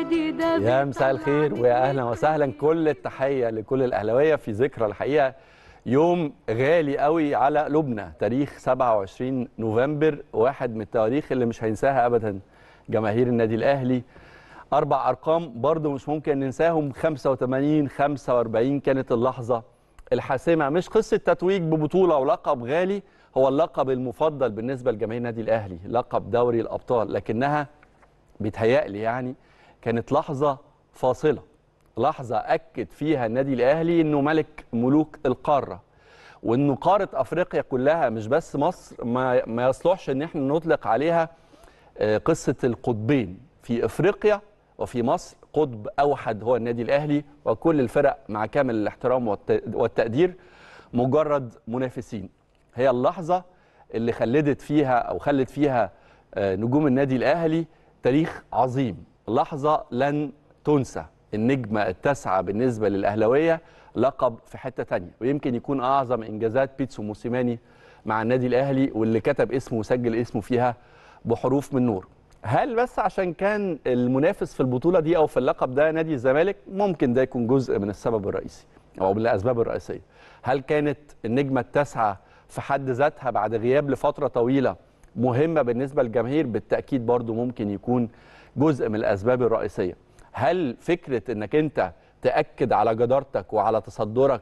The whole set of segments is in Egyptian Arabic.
جديدة يا مساء الخير ويا اهلا وسهلا كل التحيه لكل الاهلاويه في ذكرى الحقيقه يوم غالي قوي على قلوبنا تاريخ 27 نوفمبر واحد من التواريخ اللي مش هينساها ابدا جماهير النادي الاهلي اربع ارقام برضو مش ممكن ننساهم 85 45 كانت اللحظه الحاسمه مش قصه تتويج ببطوله ولقب غالي هو اللقب المفضل بالنسبه لجماهير النادي الاهلي لقب دوري الابطال لكنها بيتهيألي يعني كانت لحظة فاصلة لحظة أكد فيها النادي الأهلي أنه ملك ملوك القارة وأنه قارة أفريقيا كلها مش بس مصر ما, ما يصلحش أن احنا نطلق عليها آه، قصة القطبين في أفريقيا وفي مصر قطب أوحد هو النادي الأهلي وكل الفرق مع كامل الاحترام والت- والتقدير مجرد منافسين هي اللحظة اللي خلدت فيها أو خلت فيها آه، نجوم النادي الأهلي تاريخ عظيم لحظة لن تنسى النجمة التاسعة بالنسبة للأهلوية لقب في حتة تانية ويمكن يكون أعظم إنجازات بيتسو موسيماني مع النادي الأهلي واللي كتب اسمه وسجل اسمه فيها بحروف من نور هل بس عشان كان المنافس في البطولة دي أو في اللقب ده نادي الزمالك ممكن ده يكون جزء من السبب الرئيسي أو من الأسباب الرئيسية هل كانت النجمة التاسعة في حد ذاتها بعد غياب لفترة طويلة مهمة بالنسبة للجماهير بالتأكيد برضو ممكن يكون جزء من الأسباب الرئيسية هل فكرة أنك أنت تأكد على جدارتك وعلى تصدرك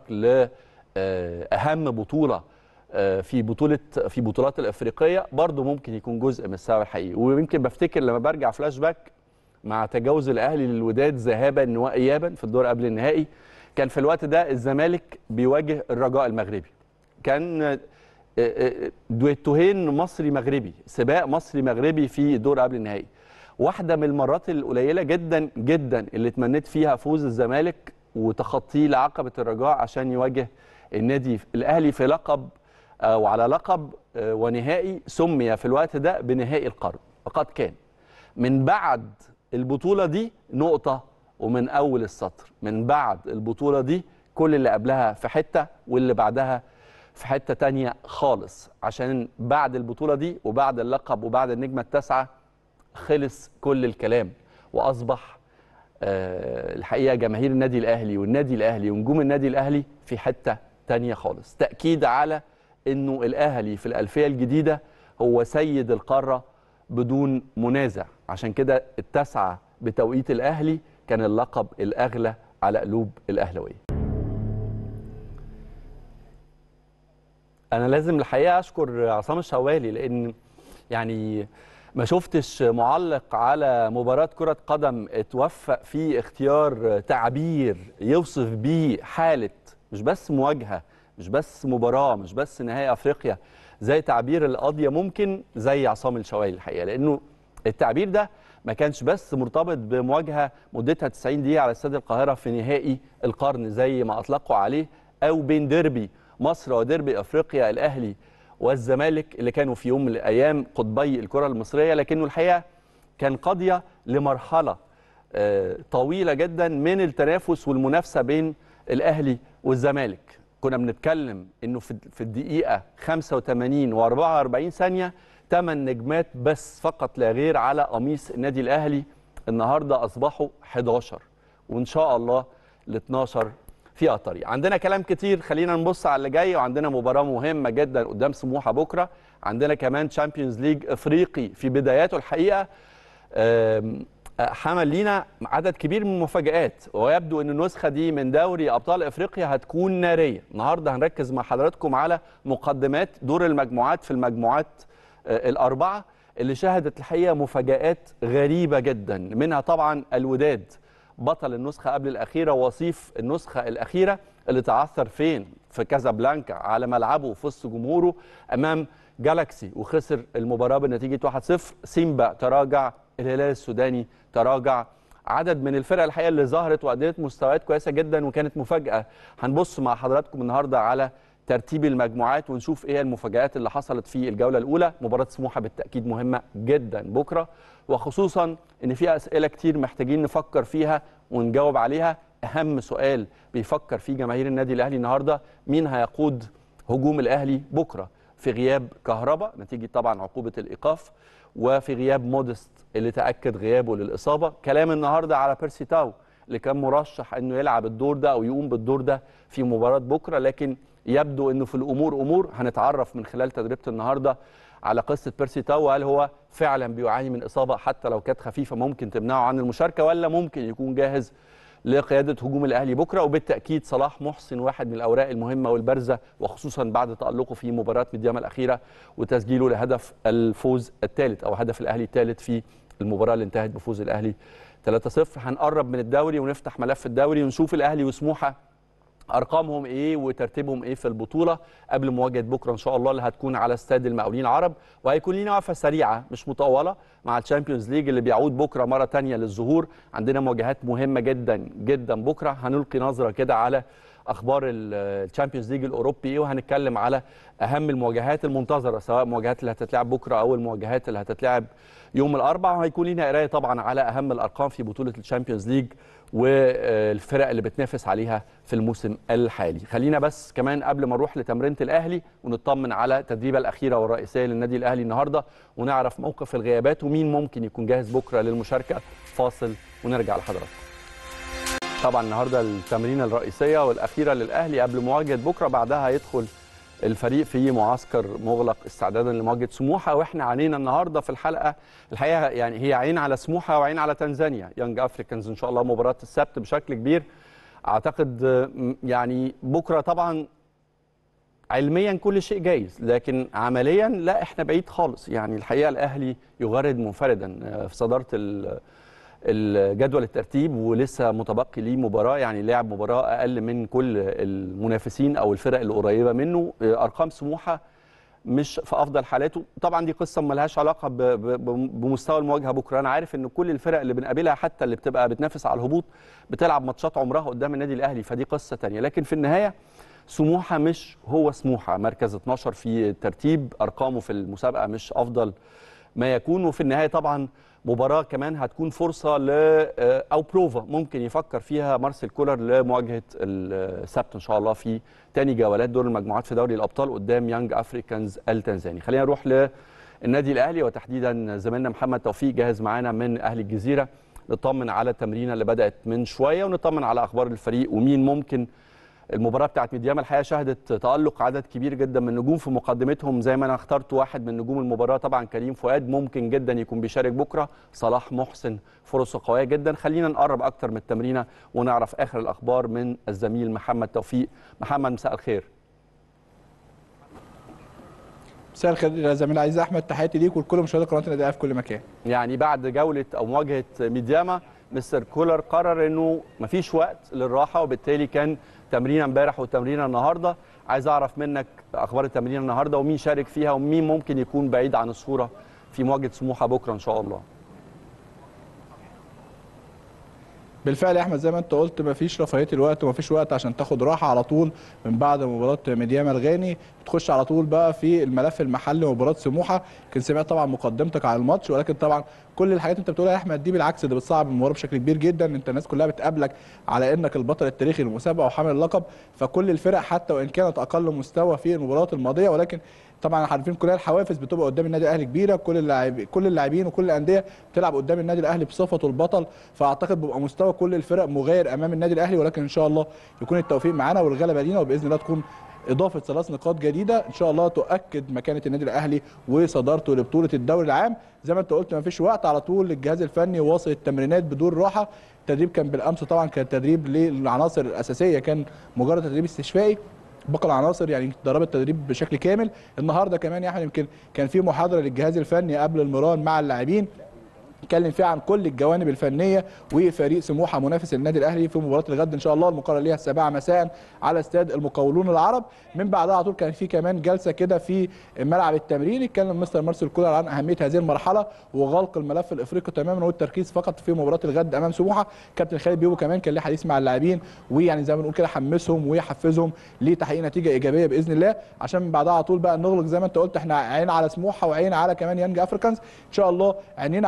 لأهم بطولة آه، في بطولة في بطولات الأفريقية برضو ممكن يكون جزء من السبب الحقيقي ويمكن بفتكر لما برجع فلاش باك مع تجاوز الأهلي للوداد ذهابا وإيابا في الدور قبل النهائي كان في الوقت ده الزمالك بيواجه الرجاء المغربي كان آه، آه، دويتوهين مصري مغربي سباق مصري مغربي في الدور قبل النهائي واحده من المرات القليله جدا جدا اللي تمنيت فيها فوز الزمالك وتخطيه لعقبه الرجاء عشان يواجه النادي الاهلي في لقب آه، وعلى لقب آه، ونهائي سمي في الوقت ده بنهائي القرن وقد كان من بعد البطوله دي نقطه ومن اول السطر من بعد البطوله دي كل اللي قبلها في حته واللي بعدها في حته تانية خالص عشان بعد البطوله دي وبعد اللقب وبعد النجمه التاسعه خلص كل الكلام واصبح آه، الحقيقه جماهير النادي الاهلي والنادي الاهلي ونجوم النادي الاهلي في حته تانية خالص تاكيد على انه الاهلي في الالفيه الجديده هو سيد القاره بدون منازع عشان كده التاسعه بتوقيت الاهلي كان اللقب الاغلى على قلوب الاهلاويه انا لازم الحقيقه اشكر عصام الشوالي لان يعني ما شفتش معلق على مباراة كرة قدم اتوفق في اختيار تعبير يوصف بيه حالة مش بس مواجهة مش بس مباراة مش بس نهائي افريقيا زي تعبير القاضية ممكن زي عصام الشوالي الحقيقة لانه التعبير ده ما كانش بس مرتبط بمواجهة مدتها 90 دقيقة على استاد القاهرة في نهائي القرن زي ما اطلقوا عليه او بين ديربي مصر وديربي افريقيا الاهلي والزمالك اللي كانوا في يوم من الايام قطبي الكره المصريه لكنه الحقيقه كان قاضيه لمرحله آه، طويله جدا من التنافس والمنافسه بين الاهلي والزمالك كنا بنتكلم انه في في الدقيقه 85 و44 ثانيه ثمان نجمات بس فقط لا غير على قميص النادي الاهلي النهارده اصبحوا 11 وان شاء الله ال 12 فيها طريق عندنا كلام كتير خلينا نبص على اللي جاي وعندنا مباراة مهمة جدا قدام سموحة بكرة عندنا كمان تشامبيونز ليج افريقي في بداياته الحقيقة آم، حمل لينا عدد كبير من المفاجآت ويبدو ان النسخة دي من دوري ابطال افريقيا هتكون نارية النهاردة هنركز مع حضراتكم على مقدمات دور المجموعات في المجموعات آه، الأربعة اللي شهدت الحقيقة مفاجآت غريبة جدا منها طبعا الوداد بطل النسخة قبل الأخيرة وصيف النسخة الأخيرة اللي تعثر فين في كازابلانكا على ملعبه في وسط جمهوره أمام جالاكسي وخسر المباراة بنتيجة 1-0 سيمبا تراجع الهلال السوداني تراجع عدد من الفرق الحقيقة اللي ظهرت وقدمت مستويات كويسة جدا وكانت مفاجأة هنبص مع حضراتكم النهاردة على ترتيب المجموعات ونشوف ايه المفاجآت اللي حصلت في الجولة الأولى مباراة سموحة بالتأكيد مهمة جدا بكرة وخصوصا ان في أسئلة كتير محتاجين نفكر فيها ونجاوب عليها أهم سؤال بيفكر فيه جماهير النادي الأهلي النهاردة مين هيقود هجوم الأهلي بكرة في غياب كهربا نتيجه طبعا عقوبه الايقاف وفي غياب مودست اللي تاكد غيابه للاصابه كلام النهارده على بيرسي تاو اللي كان مرشح انه يلعب الدور ده او يقوم بالدور ده في مباراه بكره لكن يبدو انه في الامور امور هنتعرف من خلال تدريبه النهارده على قصه بيرسي تاو هل هو فعلا بيعاني من اصابه حتى لو كانت خفيفه ممكن تمنعه عن المشاركه ولا ممكن يكون جاهز لقياده هجوم الاهلي بكره وبالتاكيد صلاح محسن واحد من الاوراق المهمه والبارزه وخصوصا بعد تالقه في مباراه ميدياما الاخيره وتسجيله لهدف الفوز الثالث او هدف الاهلي الثالث في المباراه اللي انتهت بفوز الاهلي 3-0 هنقرب من الدوري ونفتح ملف الدوري ونشوف الاهلي وسموحه ارقامهم ايه وترتيبهم ايه في البطوله قبل مواجهه بكره ان شاء الله اللي هتكون على استاد المقاولين العرب وهيكون لينا وقفه سريعه مش مطوله مع الشامبيونز ليج اللي بيعود بكره مره ثانيه للظهور عندنا مواجهات مهمه جدا جدا بكره هنلقي نظره كده على اخبار الشامبيونز ليج الاوروبي ايه وهنتكلم على اهم المواجهات المنتظره سواء المواجهات اللي هتتلعب بكره او المواجهات اللي هتتلعب يوم الاربعاء وهيكون لينا قرايه طبعا على اهم الارقام في بطوله الشامبيونز ليج والفرق اللي بتنافس عليها في الموسم الحالي خلينا بس كمان قبل ما نروح لتمرينه الاهلي ونطمن على التدريبه الاخيره والرئيسيه للنادي الاهلي النهارده ونعرف موقف الغيابات ومين ممكن يكون جاهز بكره للمشاركه فاصل ونرجع لحضراتكم طبعا النهارده التمرينه الرئيسيه والاخيره للاهلي قبل مواجهه بكره بعدها هيدخل الفريق في معسكر مغلق استعدادا لمواجهه سموحه واحنا عينينا النهارده في الحلقه الحقيقه يعني هي عين على سموحه وعين على تنزانيا يانج افريكانز ان شاء الله مباراه السبت بشكل كبير اعتقد يعني بكره طبعا علميا كل شيء جايز لكن عمليا لا احنا بعيد خالص يعني الحقيقه الاهلي يغرد منفردا في صداره الجدول الترتيب ولسه متبقي ليه مباراه يعني لعب مباراه اقل من كل المنافسين او الفرق اللي قريبه منه ارقام سموحه مش في افضل حالاته طبعا دي قصه ملهاش علاقه بمستوى المواجهه بكره انا عارف ان كل الفرق اللي بنقابلها حتى اللي بتبقى بتنافس على الهبوط بتلعب ماتشات عمرها قدام النادي الاهلي فدي قصه ثانيه لكن في النهايه سموحه مش هو سموحه مركز 12 في الترتيب ارقامه في المسابقه مش افضل ما يكون وفي النهايه طبعا مباراه كمان هتكون فرصه ل او بروفا ممكن يفكر فيها مارسيل كولر لمواجهه السبت ان شاء الله في ثاني جولات دور المجموعات في دوري الابطال قدام يانج افريكانز التنزاني خلينا نروح للنادي الاهلي وتحديدا زميلنا محمد توفيق جاهز معانا من اهل الجزيره نطمن على التمرينه اللي بدات من شويه ونطمن على اخبار الفريق ومين ممكن المباراه بتاعت ميدياما الحقيقه شهدت تالق عدد كبير جدا من النجوم في مقدمتهم زي ما انا اخترت واحد من نجوم المباراه طبعا كريم فؤاد ممكن جدا يكون بيشارك بكره صلاح محسن فرصه قويه جدا خلينا نقرب اكتر من التمرينه ونعرف اخر الاخبار من الزميل محمد توفيق محمد مساء الخير مساء الخير يا زميل عزيز احمد تحياتي ليك ولكل مشاهدي قناه النادي في كل مكان يعني بعد جوله او مواجهه ميدياما مستر كولر قرر انه مفيش وقت للراحه وبالتالي كان تمرينه امبارح وتمرينه النهارده عايز اعرف منك اخبار التمرين النهارده ومين شارك فيها ومين ممكن يكون بعيد عن الصوره في مواجهه سموحه بكره ان شاء الله بالفعل يا احمد زي ما انت قلت مفيش رفاهيه الوقت ومفيش وقت عشان تاخد راحه على طول من بعد مباراه ميدياما الغاني تخش على طول بقى في الملف المحلي مباراه سموحه كنت سمعت طبعا مقدمتك على الماتش ولكن طبعا كل الحاجات انت بتقولها يا احمد دي بالعكس ده بتصعب المباراه بشكل كبير جدا انت الناس كلها بتقابلك على انك البطل التاريخي للمسابقه وحامل اللقب فكل الفرق حتى وان كانت اقل مستوى في المباريات الماضيه ولكن طبعا عارفين كلها الحوافز بتبقى قدام النادي الاهلي كبيره كل اللاعب كل اللاعبين وكل الانديه بتلعب قدام النادي الاهلي بصفته البطل فاعتقد بيبقى مستوى كل الفرق مغاير امام النادي الاهلي ولكن ان شاء الله يكون التوفيق معانا والغلبه لينا وباذن الله تكون اضافه ثلاث نقاط جديده ان شاء الله تؤكد مكانه النادي الاهلي وصدارته لبطوله الدوري العام زي ما انت قلت ما فيش وقت على طول الجهاز الفني واصل التمرينات بدون راحه التدريب كان بالامس طبعا كان تدريب للعناصر الاساسيه كان مجرد تدريب استشفائي باقي العناصر يعني ضربت التدريب بشكل كامل النهارده كمان يا احمد يمكن كان في محاضره للجهاز الفني قبل المران مع اللاعبين اتكلم فيها عن كل الجوانب الفنيه وفريق سموحه منافس النادي الاهلي في مباراه الغد ان شاء الله المقرر ليها السابعه مساء على استاد المقاولون العرب من بعدها على طول كان في كمان جلسه كده في ملعب التمرين اتكلم مستر مارسيل كولر عن اهميه هذه المرحله وغلق الملف الافريقي تماما والتركيز فقط في مباراه الغد امام سموحه كابتن خالد بيبو كمان كان ليه حديث مع اللاعبين ويعني زي ما بنقول كده حمسهم ويحفزهم لتحقيق نتيجه ايجابيه باذن الله عشان من بعدها على طول بقى نغلق زي ما انت قلت احنا عين على سموحه وعين على كمان يانج افريكانز ان شاء الله عينينا على سموحه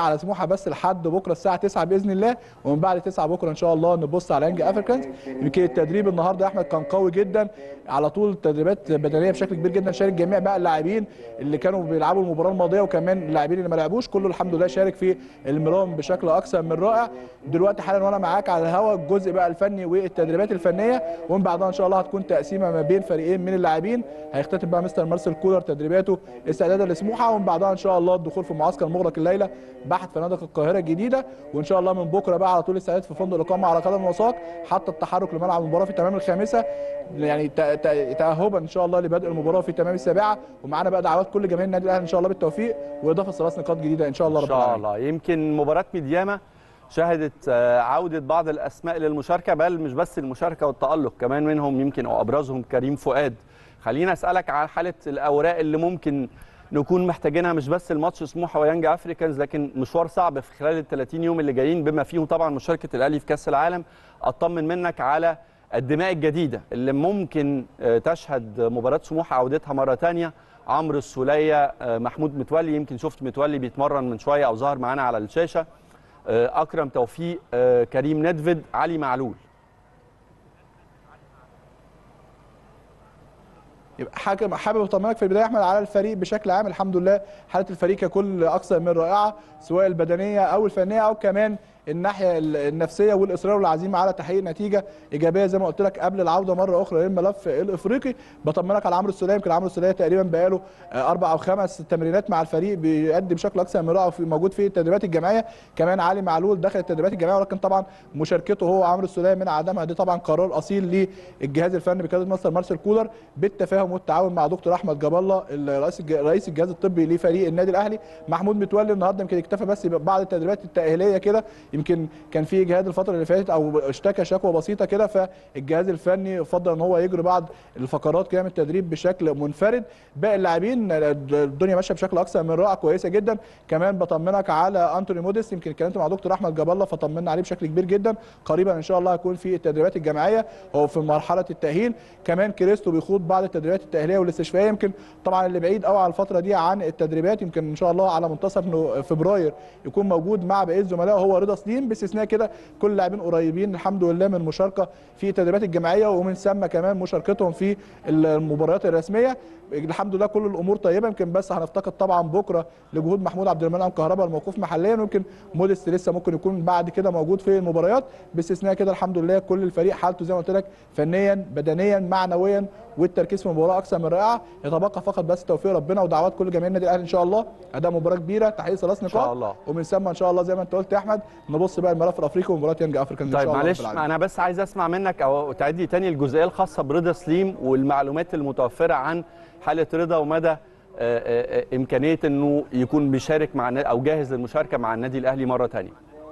سموحه بس لحد بكره الساعه 9 باذن الله ومن بعد 9 بكره ان شاء الله نبص على يانج افريكانز يمكن التدريب النهارده يا احمد كان قوي جدا على طول تدريبات بدنيه بشكل كبير جدا شارك جميع بقى اللاعبين اللي كانوا بيلعبوا المباراه الماضيه وكمان اللاعبين اللي ما لعبوش كله الحمد لله شارك في المرام بشكل اكثر من رائع دلوقتي حالا وانا معاك على الهواء الجزء بقى الفني والتدريبات الفنيه ومن بعدها ان شاء الله هتكون تقسيمه ما بين فريقين من اللاعبين هيختتم بقى مستر مارسيل كولر تدريباته استعدادا لسموحه ومن بعدها ان شاء الله الدخول في معسكر مغلق الليله بحث فنادق القاهره الجديده وان شاء الله من بكره بقى على طول الاستعداد في فندق الاقامه على قدم وساق حتى التحرك لملعب المباراه في تمام الخامسه يعني تاهبا ان شاء الله لبدء المباراه في تمام السابعه ومعانا بقى دعوات كل جماهير النادي الاهلي ان شاء الله بالتوفيق واضافه ثلاث نقاط جديده ان شاء الله رب العالمين. ان شاء الله يمكن مباراه ميدياما شهدت عودة بعض الأسماء للمشاركة بل مش بس المشاركة والتألق كمان منهم يمكن أو أبرزهم كريم فؤاد خلينا أسألك على حالة الأوراق اللي ممكن نكون محتاجينها مش بس الماتش سموحه ويانج افريكانز لكن مشوار صعب في خلال ال 30 يوم اللي جايين بما فيهم طبعا مشاركه الاهلي في كاس العالم اطمن منك على الدماء الجديده اللي ممكن تشهد مباراه سموحه عودتها مره ثانيه عمرو السوليه محمود متولي يمكن شفت متولي بيتمرن من شويه او ظهر معانا على الشاشه اكرم توفيق كريم ندفد علي معلول يبقى حاجه حابب اطمنك في البدايه احمد على الفريق بشكل عام الحمد لله حاله الفريق ككل اكثر من رائعه سواء البدنيه او الفنيه او كمان الناحيه النفسيه والاصرار والعزيمه على تحقيق نتيجه ايجابيه زي ما قلت لك قبل العوده مره اخرى للملف الافريقي بطمنك على عمرو السوليه يمكن عمرو السوليه تقريبا بقاله اربع او خمس تمرينات مع الفريق بيؤدي بشكل اكثر من رائع موجود في التدريبات الجماعيه كمان علي معلول دخل التدريبات الجماعيه ولكن طبعا مشاركته هو عمرو السوليه من عدمها دي طبعا قرار اصيل للجهاز الفني بقياده مستر مارسيل كولر بالتفاهم والتعاون مع دكتور احمد جاب الله رئيس رئيس الجهاز الطبي لفريق النادي الاهلي محمود متولي النهارده يمكن اكتفى بس بعض التدريبات التاهيليه كده يمكن كان في اجهاد الفتره اللي فاتت او اشتكى شكوى بسيطه كده فالجهاز الفني فضل ان هو يجري بعض الفقرات كده من التدريب بشكل منفرد باقي اللاعبين الدنيا ماشيه بشكل اكثر من رائع كويسه جدا كمان بطمنك على انتوني موديس يمكن اتكلمت مع دكتور احمد جاب الله فطمنا عليه بشكل كبير جدا قريبا ان شاء الله هيكون في التدريبات الجماعيه هو في مرحله التاهيل كمان كريستو بيخوض بعض التدريبات التاهيليه والاستشفائيه يمكن طبعا اللي بعيد قوي على الفتره دي عن التدريبات يمكن ان شاء الله على منتصف فبراير يكون موجود مع بقيه زملائه هو رضا سليم باستثناء كده كل اللاعبين قريبين الحمد لله من المشاركه في التدريبات الجماعيه ومن ثم كمان مشاركتهم في المباريات الرسميه الحمد لله كل الامور طيبه يمكن بس هنفتقد طبعا بكره لجهود محمود عبد المنعم كهربا الموقوف محليا ويمكن موديست لسه ممكن يكون بعد كده موجود في المباريات باستثناء كده الحمد لله كل الفريق حالته زي ما قلت لك فنيا بدنيا معنويا والتركيز في المباراه اكثر من رائعه يتبقى فقط بس توفيق ربنا ودعوات كل جماهير النادي الاهلي ان شاء الله اداء مباراه كبيره تحقيق ثلاث نقاط ومن ثم ان شاء الله زي ما انت قلت يا احمد نبص بقى الملف الافريقي ومباراه يانج افريكان طيب معلش انا بس عايز اسمع منك او تعيد لي تاني الجزئيه الخاصه برضا سليم والمعلومات المتوفره عن حاله رضا ومدى امكانيه انه يكون بيشارك مع او جاهز للمشاركه مع النادي الاهلي مره ثانيه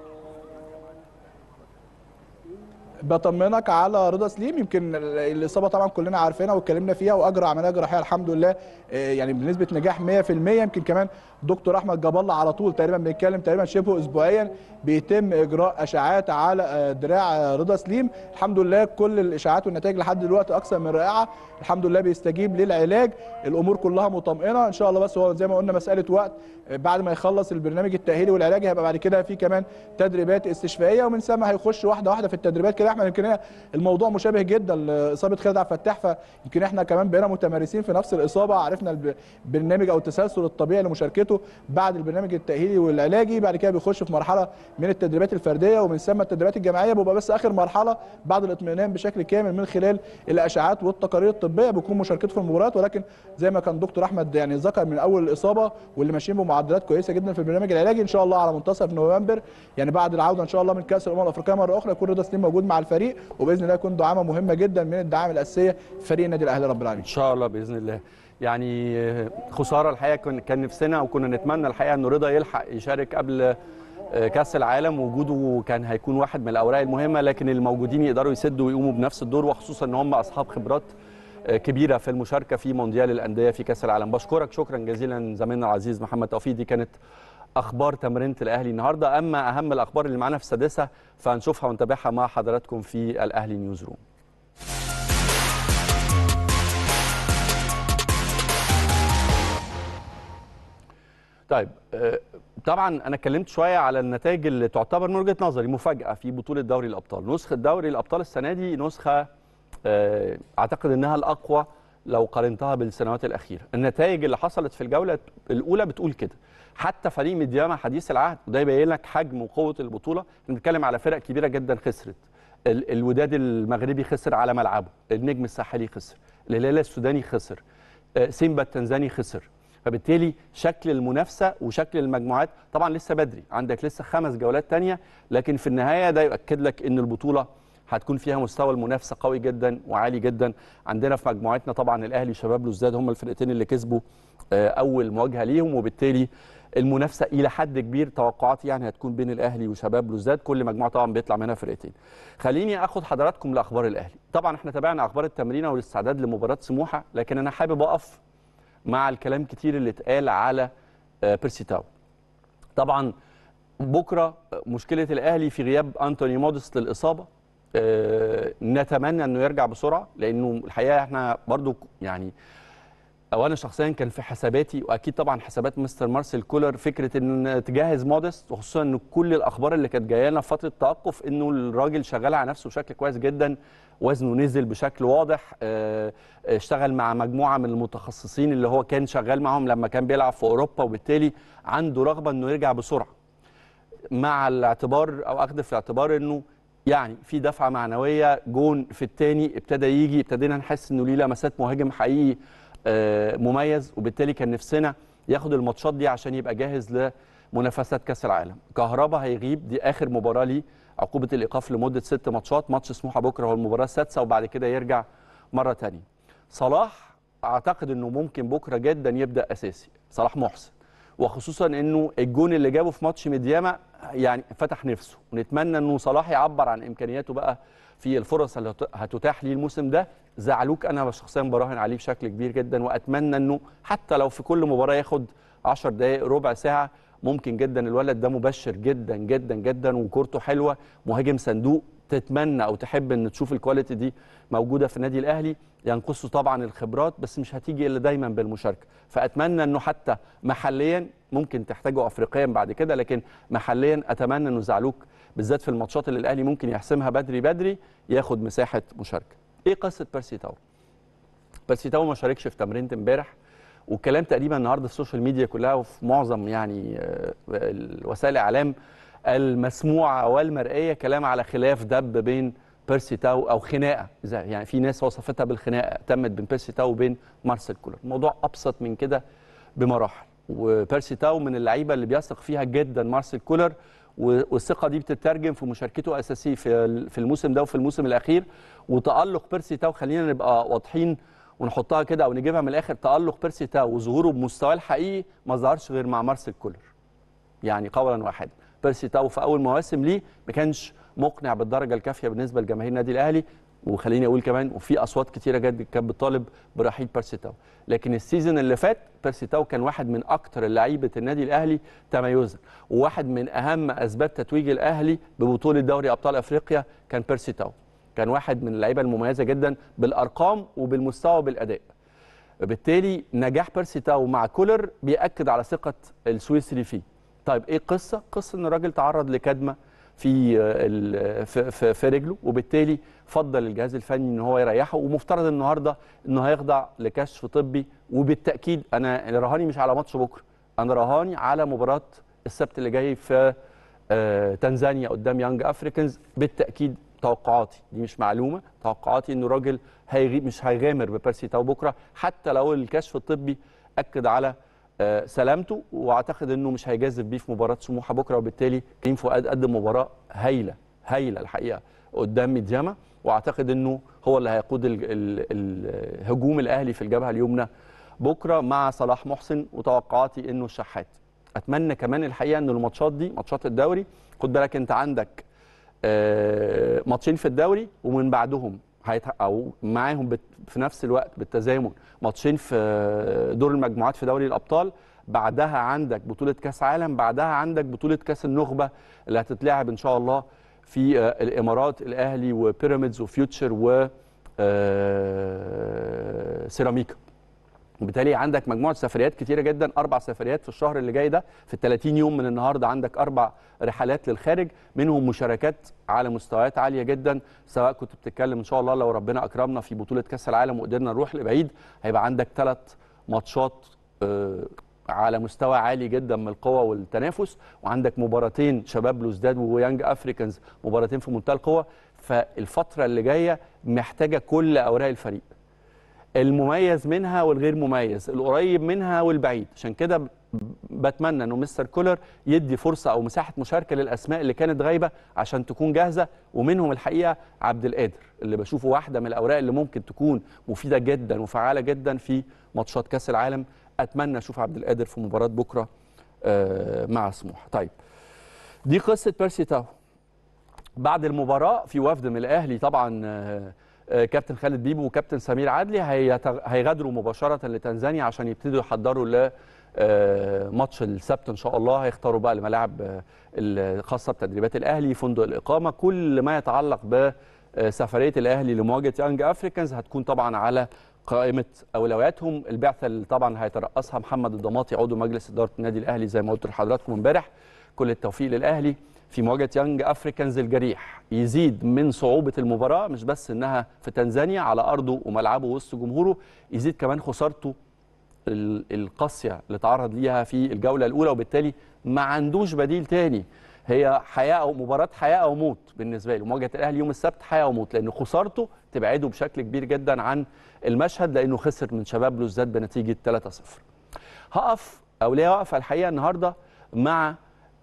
بطمنك على رضا سليم يمكن الاصابه طبعا كلنا عارفينها واتكلمنا فيها واجرى عمليه جراحيه الحمد لله يعني بنسبه نجاح 100% يمكن كمان دكتور احمد جاب الله على طول تقريبا بنتكلم تقريبا شبه اسبوعيا بيتم اجراء اشعاعات على دراع رضا سليم الحمد لله كل الاشاعات والنتائج لحد دلوقتي اكثر من رائعه الحمد لله بيستجيب للعلاج الامور كلها مطمئنه ان شاء الله بس هو زي ما قلنا مساله وقت بعد ما يخلص البرنامج التاهيلي والعلاجي هيبقى بعد كده في كمان تدريبات استشفائيه ومن ثم هيخش واحده واحده في التدريبات كده احنا يمكن الموضوع مشابه جدا لاصابه خالد عبد الفتاح فيمكن احنا كمان بقينا متمارسين في نفس الاصابه عرفنا البرنامج او التسلسل الطبيعي لمشاركته بعد البرنامج التاهيلي والعلاجي بعد كده بيخش في مرحله من التدريبات الفرديه ومن ثم التدريبات الجماعيه بيبقى بس اخر مرحله بعد الاطمئنان بشكل كامل من خلال الاشعاعات والتقارير الطبيه بيكون مشاركته في المباريات ولكن زي ما كان دكتور احمد يعني ذكر من اول الاصابه واللي ماشيين بمعدلات كويسه جدا في البرنامج العلاجي ان شاء الله على منتصف نوفمبر يعني بعد العوده ان شاء الله من كاس الامم الافريقيه مره اخرى يكون رضا سليم موجود مع الفريق وباذن الله يكون دعامه مهمه جدا من الدعائم الاساسيه في فريق النادي الاهلي رب العالمين ان شاء الله باذن الله يعني خساره الحقيقه كان نفسنا وكنا نتمنى الحقيقه انه رضا يلحق يشارك قبل كاس العالم وجوده كان هيكون واحد من الاوراق المهمه لكن الموجودين يقدروا يسدوا ويقوموا بنفس الدور وخصوصا ان هم اصحاب خبرات كبيره في المشاركه في مونديال الانديه في كاس العالم بشكرك شكرا جزيلا زميلنا العزيز محمد توفيق دي كانت اخبار تمرينه الاهلي النهارده اما اهم الاخبار اللي معانا في السادسه فهنشوفها ونتابعها مع حضراتكم في الاهلي نيوز روم طيب آه، طبعا انا اتكلمت شويه على النتائج اللي تعتبر من وجهه نظري مفاجاه في بطوله دوري الابطال نسخه دوري الابطال السنه دي نسخه آه، اعتقد انها الاقوى لو قارنتها بالسنوات الاخيره النتائج اللي حصلت في الجوله الاولى بتقول كده حتى فريق ميدياما حديث العهد وده يبين لك حجم وقوه البطوله احنا بنتكلم على فرق كبيره جدا خسرت ال- الوداد المغربي خسر على ملعبه النجم الساحلي خسر الهلال السوداني خسر آه، سيمبا التنزاني خسر فبالتالي شكل المنافسه وشكل المجموعات طبعا لسه بدري عندك لسه خمس جولات تانية لكن في النهايه ده يؤكد لك ان البطوله هتكون فيها مستوى المنافسه قوي جدا وعالي جدا عندنا في مجموعتنا طبعا الاهلي شباب لوزداد هم الفرقتين اللي كسبوا آه، اول مواجهه ليهم وبالتالي المنافسه الى حد كبير توقعاتي يعني هتكون بين الاهلي وشباب لوزداد كل مجموعه طبعا بيطلع منها فرقتين خليني اخد حضراتكم لاخبار الاهلي طبعا احنا تابعنا اخبار التمرينه والاستعداد لمباراه سموحه لكن انا حابب اقف مع الكلام كتير اللي اتقال على آه، بيرسي تاو طبعا بكره مشكله الاهلي في غياب انتوني موديست للاصابه آه، نتمنى انه يرجع بسرعه لانه الحقيقه احنا برضو يعني او انا شخصيا كان في حساباتي واكيد طبعا حسابات مستر مارسيل كولر فكره ان تجهز موديست وخصوصا ان كل الاخبار اللي كانت جايه لنا في فتره توقف انه الراجل شغال على نفسه بشكل كويس جدا وزنه نزل بشكل واضح آه، اشتغل مع مجموعه من المتخصصين اللي هو كان شغال معاهم لما كان بيلعب في اوروبا وبالتالي عنده رغبه انه يرجع بسرعه مع الاعتبار او اخذ في الاعتبار انه يعني في دفعه معنويه جون في الثاني ابتدى يجي ابتدينا نحس انه ليه لمسات مهاجم حقيقي آه، مميز وبالتالي كان نفسنا ياخد الماتشات دي عشان يبقى جاهز لمنافسات كاس العالم كهربا هيغيب دي اخر مباراه ليه عقوبه الايقاف لمده ست ماتشات ماتش سموحه بكره هو المباراه السادسه وبعد كده يرجع مره ثانيه صلاح اعتقد انه ممكن بكره جدا يبدا اساسي صلاح محسن وخصوصا انه الجون اللي جابه في ماتش ميدياما يعني فتح نفسه ونتمنى انه صلاح يعبر عن امكانياته بقى في الفرص اللي هت- هتتاح ليه الموسم ده زعلوك انا شخصيا براهن عليه بشكل كبير جدا واتمنى انه حتى لو في كل مباراه ياخد 10 دقائق ربع ساعه ممكن جدا الولد ده مبشر جدا جدا جدا وكورته حلوه مهاجم صندوق تتمنى او تحب ان تشوف الكواليتي دي موجوده في النادي الاهلي ينقصه طبعا الخبرات بس مش هتيجي الا دايما بالمشاركه فاتمنى انه حتى محليا ممكن تحتاجه افريقيا بعد كده لكن محليا اتمنى انه زعلوك بالذات في الماتشات اللي الاهلي ممكن يحسمها بدري بدري ياخد مساحه مشاركه ايه قصه بيرسي تاو بيرسي تاو ما شاركش في تمرينه امبارح والكلام تقريبا النهارده في السوشيال ميديا كلها وفي معظم يعني آه، وسائل الاعلام المسموعه والمرئيه كلام على خلاف دب بين بيرسي تاو او خناقه إذا- يعني في ناس وصفتها بالخناقه تمت بين بيرسي تاو وبين مارسيل كولر الموضوع ابسط من كده بمراحل وبيرسي تاو من اللعيبه اللي بيثق فيها جدا مارسيل كولر و- والثقه دي بتترجم في مشاركته اساسي في ال- في الموسم ده وفي الموسم الاخير وتالق بيرسي تاو خلينا نبقى واضحين ونحطها كده او نجيبها من الاخر تالق بيرسي تاو وظهوره بمستواه الحقيقي ما ظهرش غير مع مارسيل كولر يعني قولا واحدا بيرسي تاو في اول مواسم ليه ما كانش مقنع بالدرجه الكافيه بالنسبه لجماهير النادي الاهلي وخليني اقول كمان وفي اصوات كتيره جدا كانت بتطالب برحيل بيرسي تاو لكن السيزون اللي فات بيرسي تاو كان واحد من اكتر لعيبه النادي الاهلي تميزا وواحد من اهم اسباب تتويج الاهلي ببطوله دوري ابطال افريقيا كان بيرسي تاو كان واحد من اللعيبه المميزه جدا بالارقام وبالمستوى وبالاداء بالتالي نجاح بيرسي تاو مع كولر بيأكد على ثقة السويسري فيه. طيب ايه القصة؟ قصة ان الراجل تعرض لكدمة في ال- في, في, في رجله وبالتالي فضل الجهاز الفني ان هو يريحه ومفترض النهارده انه هيخضع لكشف طبي وبالتاكيد انا رهاني مش على ماتش بكره انا رهاني على مباراه السبت اللي جاي في آه، تنزانيا قدام يانج افريكانز بالتاكيد توقعاتي دي مش معلومه توقعاتي انه الراجل هيغي مش هيغامر ببيرسي تاو بكره حتى لو الكشف الطبي اكد على آه، سلامته واعتقد انه مش هيجازف بيه في مباراه سموحه بكره وبالتالي كريم فؤاد قدم مباراه هايله هايله الحقيقه قدام ميدياما واعتقد انه هو اللي هيقود ال- ال- الهجوم الاهلي في الجبهه اليمنى بكره مع صلاح محسن وتوقعاتي انه الشحات اتمنى كمان الحقيقه ان الماتشات دي ماتشات الدوري خد بالك انت عندك آه، ماتشين في الدوري ومن بعدهم هيت... او معاهم بت... في نفس الوقت بالتزامن ماتشين في دور المجموعات في دوري الابطال بعدها عندك بطوله كاس عالم بعدها عندك بطوله كاس النخبه اللي هتتلعب ان شاء الله في آه، الامارات الاهلي وبيراميدز وفيوتشر و آه، سيراميكا وبالتالي عندك مجموعه سفريات كتيره جدا اربع سفريات في الشهر اللي جاي ده في ال 30 يوم من النهارده عندك اربع رحلات للخارج منهم مشاركات على مستويات عاليه جدا سواء كنت بتتكلم ان شاء الله لو ربنا اكرمنا في بطوله كاس العالم وقدرنا نروح لبعيد هيبقى عندك ثلاث ماتشات آه، على مستوى عالي جدا من القوه والتنافس وعندك مباراتين شباب بلوزداد ويانج افريكانز مباراتين في منتهى القوه فالفتره اللي جايه محتاجه كل اوراق الفريق المميز منها والغير مميز القريب منها والبعيد عشان كده ب- بتمنى انه مستر كولر يدي فرصه او مساحه مشاركه للاسماء اللي كانت غايبه عشان تكون جاهزه ومنهم الحقيقه عبد القادر اللي بشوفه واحده من الاوراق اللي ممكن تكون مفيده جدا وفعاله جدا في ماتشات كاس العالم اتمنى اشوف عبد القادر في مباراه بكره آه، مع سموحه طيب دي قصه بيرسي تاو بعد المباراه في وفد من الاهلي طبعا آه، آه، كابتن خالد بيبو وكابتن سمير عدلي هيتغ- هيغادروا مباشره لتنزانيا عشان يبتدوا يحضروا ل آه، ماتش السبت ان شاء الله هيختاروا بقى الملاعب آه، الخاصه بتدريبات الاهلي فندق الاقامه كل ما يتعلق بسفريه الاهلي لمواجهه يانج افريكانز هتكون طبعا على قائمه اولوياتهم البعثه اللي طبعا هيترأسها محمد الضماطي عضو مجلس اداره النادي الاهلي زي ما قلت لحضراتكم امبارح كل التوفيق للاهلي في مواجهه يانج افريكانز الجريح يزيد من صعوبه المباراه مش بس انها في تنزانيا على ارضه وملعبه وسط جمهوره يزيد كمان خسارته ال- القاسيه اللي تعرض ليها في الجوله الاولى وبالتالي ما عندوش بديل تاني هي حياه او مباراه حياه او موت بالنسبه له مواجهه الاهلي يوم السبت حياه او موت لان خسارته تبعده بشكل كبير جدا عن المشهد لانه خسر من شباب بلوزداد بنتيجه 3-0 هقف او ليا وقفه الحقيقه النهارده مع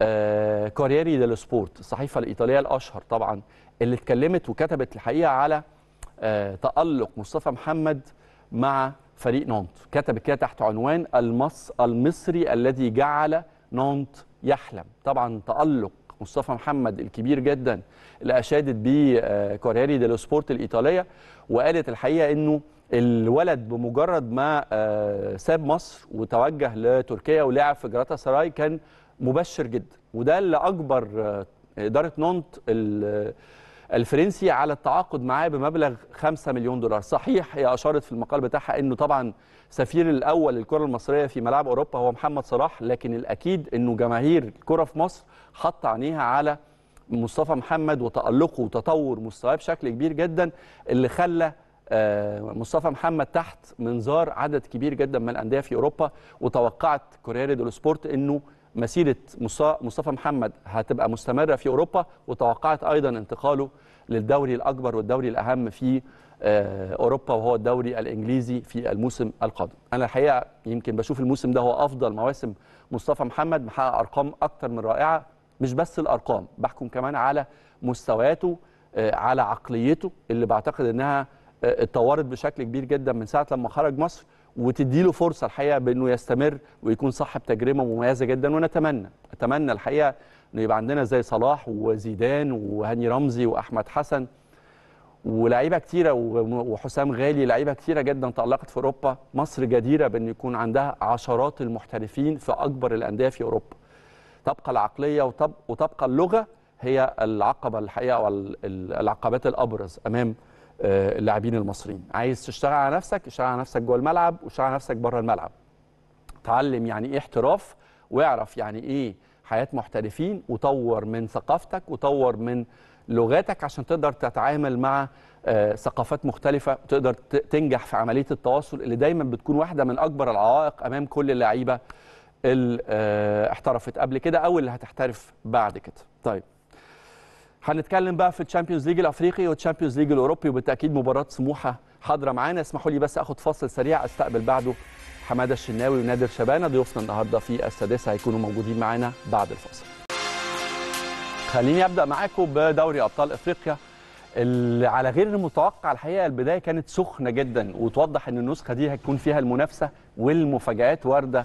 آه، كوريري ديلو سبورت الصحيفه الايطاليه الاشهر طبعا اللي اتكلمت وكتبت الحقيقه على آه، تالق مصطفى محمد مع فريق نونت كتبت كده تحت عنوان المص المصري الذي جعل نونت يحلم طبعا تالق مصطفى محمد الكبير جدا اللي اشادت بيه آه، كوريري ديلو سبورت الايطاليه وقالت الحقيقه انه الولد بمجرد ما آه، ساب مصر وتوجه لتركيا ولعب في جراتا سراي كان مبشر جدا وده اللي اجبر آه، اداره نونت ال- الفرنسي على التعاقد معاه بمبلغ 5 مليون دولار صحيح هي اشارت في المقال بتاعها انه طبعا سفير الاول للكره المصريه في ملاعب اوروبا هو محمد صلاح لكن الاكيد انه جماهير الكره في مصر حط عينيها على مصطفى محمد وتألقه وتطور مستواه بشكل كبير جدا اللي خلى آه، مصطفى محمد تحت منظار عدد كبير جدا من الانديه في اوروبا وتوقعت كوريري ديلو سبورت انه مسيره مصا- مصطفى محمد هتبقى مستمره في اوروبا وتوقعت ايضا انتقاله للدوري الاكبر والدوري الاهم في آه، اوروبا وهو الدوري الانجليزي في الموسم القادم. انا الحقيقه يمكن بشوف الموسم ده هو افضل مواسم مصطفى محمد محقق ارقام اكتر من رائعه مش بس الارقام بحكم كمان على مستوياته آه، على عقليته اللي بعتقد انها آه، اتطورت بشكل كبير جدا من ساعه لما خرج مصر وتديله فرصه الحقيقه بانه يستمر ويكون صاحب تجربه مميزه جدا ونتمنى اتمنى الحقيقه انه يبقى عندنا زي صلاح وزيدان وهاني رمزي واحمد حسن ولاعيبه كتيره و- وحسام غالي لعيبه كتيره جدا تالقت في اوروبا مصر جديره بان يكون عندها عشرات المحترفين في اكبر الانديه في اوروبا تبقى العقليه وتب وتبقى اللغه هي العقبه الحقيقه والعقبات الابرز امام آه، اللاعبين المصريين عايز تشتغل على نفسك اشتغل على نفسك جوه الملعب واشتغل على نفسك بره الملعب تعلم يعني ايه احتراف واعرف يعني ايه حياه محترفين وطور من ثقافتك وطور من لغاتك عشان تقدر تتعامل مع آه، ثقافات مختلفه وتقدر ت- تنجح في عمليه التواصل اللي دايما بتكون واحده من اكبر العوائق امام كل اللعيبه اللي آه، احترفت قبل كده او اللي هتحترف بعد كده طيب هنتكلم بقى في الشامبيونز ليج الافريقي والشامبيونز ليج الاوروبي وبالتاكيد مباراه سموحه حاضره معانا اسمحوا لي بس اخد فاصل سريع استقبل بعده حماده الشناوي ونادر شبانه ضيوفنا النهارده في السادسه هيكونوا موجودين معانا بعد الفاصل خليني ابدا معاكم بدوري ابطال افريقيا اللي على غير المتوقع الحقيقه البدايه كانت سخنه جدا وتوضح ان النسخه دي هتكون فيها المنافسه والمفاجات وارده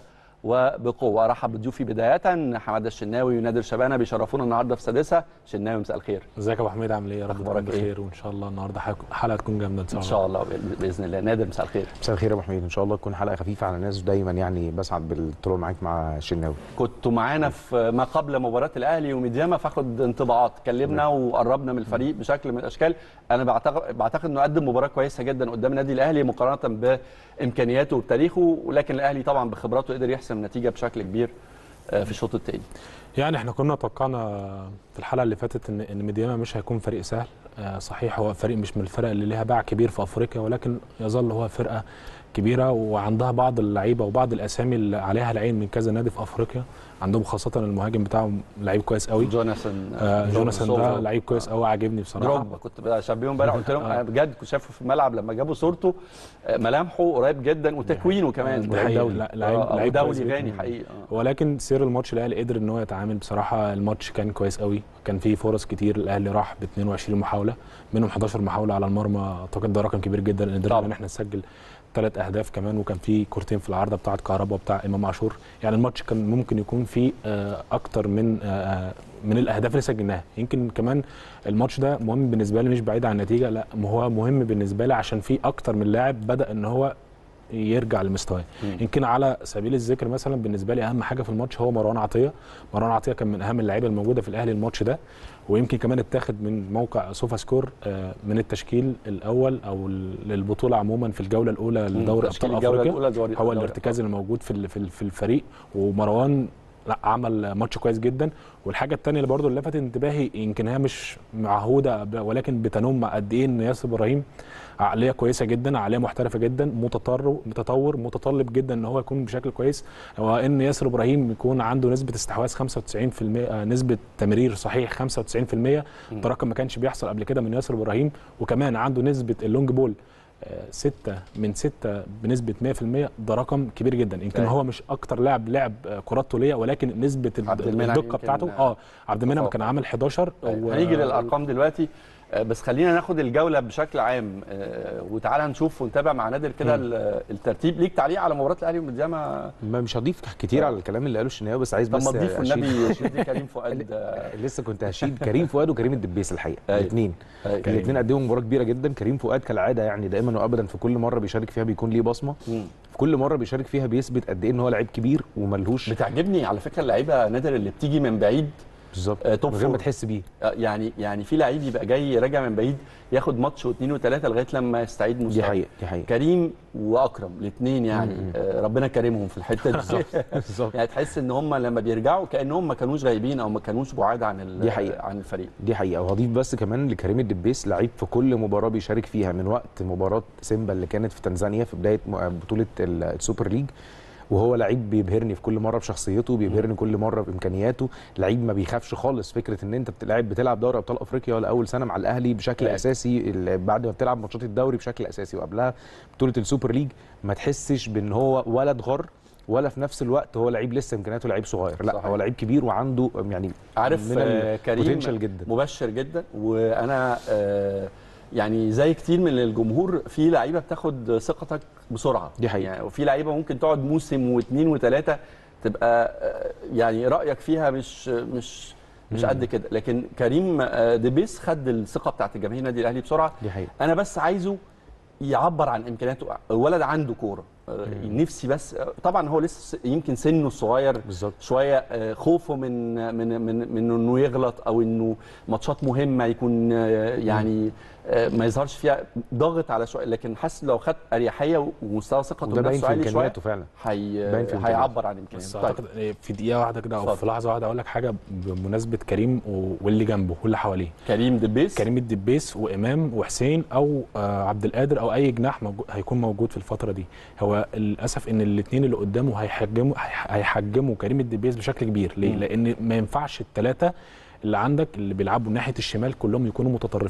وبقوه ارحب بضيوفي بدايه حماده الشناوي ونادر شبانه بيشرفونا النهارده في سادسه شناوي مساء الخير ازيك يا ابو حميد عامل ايه يا رب أخبارك تكون إيه؟ بخير وان شاء الله النهارده حلقة- حلقه تكون جامده ان شاء ان الله شاء الله بإذن- باذن الله نادر مساء الخير مساء الخير يا ابو حميد ان شاء الله تكون حلقه خفيفه على الناس ودايما يعني بسعد بالطلوع معاك مع الشناوي كنتوا معانا في ما قبل مباراه الاهلي وميدياما فاخد انطباعات كلمنا وقربنا من الفريق بشكل من الاشكال انا بعتقد بعتقد انه قدم مباراه كويسه جدا قدام النادي الاهلي مقارنه بامكانياته وبتاريخه ولكن الاهلي طبعا بخبراته قدر يحسم نتيجه بشكل كبير آه، في الشوط الثاني يعني احنا كنا توقعنا في الحلقه اللي فاتت ان ان ميدياما مش هيكون فريق سهل آه، صحيح هو فريق مش من الفرق اللي ليها باع كبير في افريقيا ولكن يظل هو فرقه كبيره وعندها بعض اللعيبه وبعض الاسامي اللي عليها العين من كذا نادي في افريقيا عندهم خاصه المهاجم بتاعهم لعيب كويس قوي جوناثان آه جوناثان ده سوفا. لعيب كويس قوي عاجبني بصراحه دروجبا كنت بشبهه امبارح قلت لهم انا بجد كنت شايفه في الملعب لما جابوا صورته آه، ملامحه قريب جدا وتكوينه كمان دي حقيقة. دولي لا، لعيب- آه، لعيب كويس ودولي جداً. غاني حقيقي آه. ولكن سير الماتش الاهلي قدر ان هو يتعامل بصراحه الماتش كان كويس قوي كان فيه فرص كتير الاهلي راح ب 22 محاوله منهم 11 محاوله على المرمى اعتقد ده رقم كبير جدا قدرنا طبعاً. ان احنا نسجل ثلاث اهداف كمان وكان في كورتين في العارضه بتاعه كهربا وبتاع امام عاشور يعني الماتش كان ممكن يكون فيه آه، اكتر من آه، آه، من الاهداف اللي سجلناها يمكن كمان الماتش ده مهم بالنسبه لي مش بعيد عن النتيجه لا هو مهم بالنسبه لي عشان في اكتر من لاعب بدا ان هو يرجع لمستواه مم. يمكن على سبيل الذكر مثلا بالنسبه لي اهم حاجه في الماتش هو مروان عطيه مروان عطيه كان من اهم اللعيبه الموجوده في الاهلي الماتش ده ويمكن كمان اتاخد من موقع سوفا سكور آه، من التشكيل الاول او ال- للبطوله عموما في الجوله الاولى لدوري تشكيل ابطال الجوله افريقيا الاولى دوري هو دوري الارتكاز اللي موجود في ال- في ال- في الفريق ومروان لا عمل ماتش كويس جدا والحاجه الثانيه اللي برضو اللي لفتت انتباهي يمكن هي مش معهوده ب- ولكن بتنم قد ايه ان ياسر ابراهيم عقليه كويسه جدا عقليه محترفه جدا متطور متطور متطلب جدا ان هو يكون بشكل كويس هو ان ياسر ابراهيم يكون عنده نسبه استحواذ 95% آه، نسبه تمرير صحيح 95% ده رقم ما كانش بيحصل قبل كده من ياسر ابراهيم وكمان عنده نسبه اللونج بول آه، ستة من ستة بنسبة 100% ده رقم كبير جدا يمكن أيوة. هو مش أكتر لاعب لعب آه، كرات طولية ولكن نسبة عبد ال- المنعم الدقة يمكن، بتاعته آه، اه عبد المنعم تفوق. كان عامل 11 أيوة. و- هنيجي للارقام دلوقتي آه، بس خلينا ناخد الجوله بشكل عام آه، وتعالى نشوف ونتابع مع نادر كده ال- الترتيب ليك تعليق على مباراه الاهلي والميدياما ما مش هضيف كتير على الكلام اللي قاله الشناوي بس عايز طب بس ما تضيف أشيد- والنبي شيل كريم فؤاد آه، لسه كنت هشيد كريم فؤاد وكريم الدبيس الحقيقه أيوة. الاثنين أيوة. الاثنين قدموا مباراه كبيره جدا كريم فؤاد كالعاده يعني دائما وابدا في كل مره بيشارك فيها بيكون ليه بصمه مم. في كل مره بيشارك فيها بيثبت قد ايه ان هو لعيب كبير وملهوش بتعجبني على فكره اللعيبه نادر اللي بتيجي من بعيد بالظبط آه، توب من غير ما فور. تحس بيه آه، يعني يعني في لعيب يبقى جاي راجع من بعيد ياخد ماتش واثنين وثلاثه لغايه لما يستعيد دي مستواه حقيقه دي حقيقه كريم واكرم الاثنين يعني مم. آه، ربنا كرمهم في الحته دي بالظبط يعني تحس ان هم لما بيرجعوا كانهم ما كانوش غايبين او ما كانوش بعاد عن ال- دي حقيقة. عن الفريق دي حقيقه وهضيف بس كمان لكريم الدبيس لعيب في كل مباراه بيشارك فيها من وقت مباراه سيمبا اللي كانت في تنزانيا في بدايه م- بطوله ال- السوبر ليج وهو لعيب بيبهرني في كل مره بشخصيته بيبهرني كل مره بامكانياته لعيب ما بيخافش خالص فكره ان انت بتلعب بتلعب دوري ابطال افريقيا ولا اول سنه مع الاهلي بشكل أيوة. اساسي ال- بعد ما بتلعب ماتشات الدوري بشكل اساسي وقبلها بطوله السوبر ليج ما تحسش بان هو ولا اتغر ولا في نفس الوقت هو لعيب لسه امكانياته لعيب صغير لا صحيح. هو لعيب كبير وعنده يعني عارف من آه، كريم potential جدا مبشر جدا وانا آه، يعني زي كتير من الجمهور في لعيبه بتاخد ثقتك بسرعه دي حقيقة. يعني وفي لعيبه ممكن تقعد موسم واثنين وثلاثه تبقى آه، يعني رايك فيها مش مش مش قد كده لكن كريم آه، ديبيس خد الثقه بتاعت الجماهير النادي الاهلي بسرعه دي حقيقه انا بس عايزه يعبر عن امكانياته الولد عنده كوره آه، نفسي بس آه، طبعا هو لسه يمكن سنه الصغير بالظبط شويه آه، خوفه من من من من انه يغلط او انه ماتشات مهمه يكون آه، يعني آه، ما يظهرش فيها ضاغط على شويه لكن حاسس لو خد اريحيه ومستوى ثقته وده باين بنفسه في عالي شويه امكانياته فعلا هي باين في إمكانياته. هيعبر عن بس امكانياته طيب اعتقد إيه في دقيقه واحده كده او اتفضل. في لحظه واحده اقول لك حاجه بمناسبه كريم و- واللي جنبه واللي حواليه كريم دبيس كريم الدبيس وامام وحسين او آه عبد القادر او اي جناح موجود هيكون موجود في الفتره دي هو للاسف ان الاثنين اللي قدامه هيحجموا هيح- هيحجموا كريم الدبيس بشكل كبير ليه مم. لان ما ينفعش الثلاثه اللي عندك اللي بيلعبوا ناحيه الشمال كلهم يكونوا متطرفين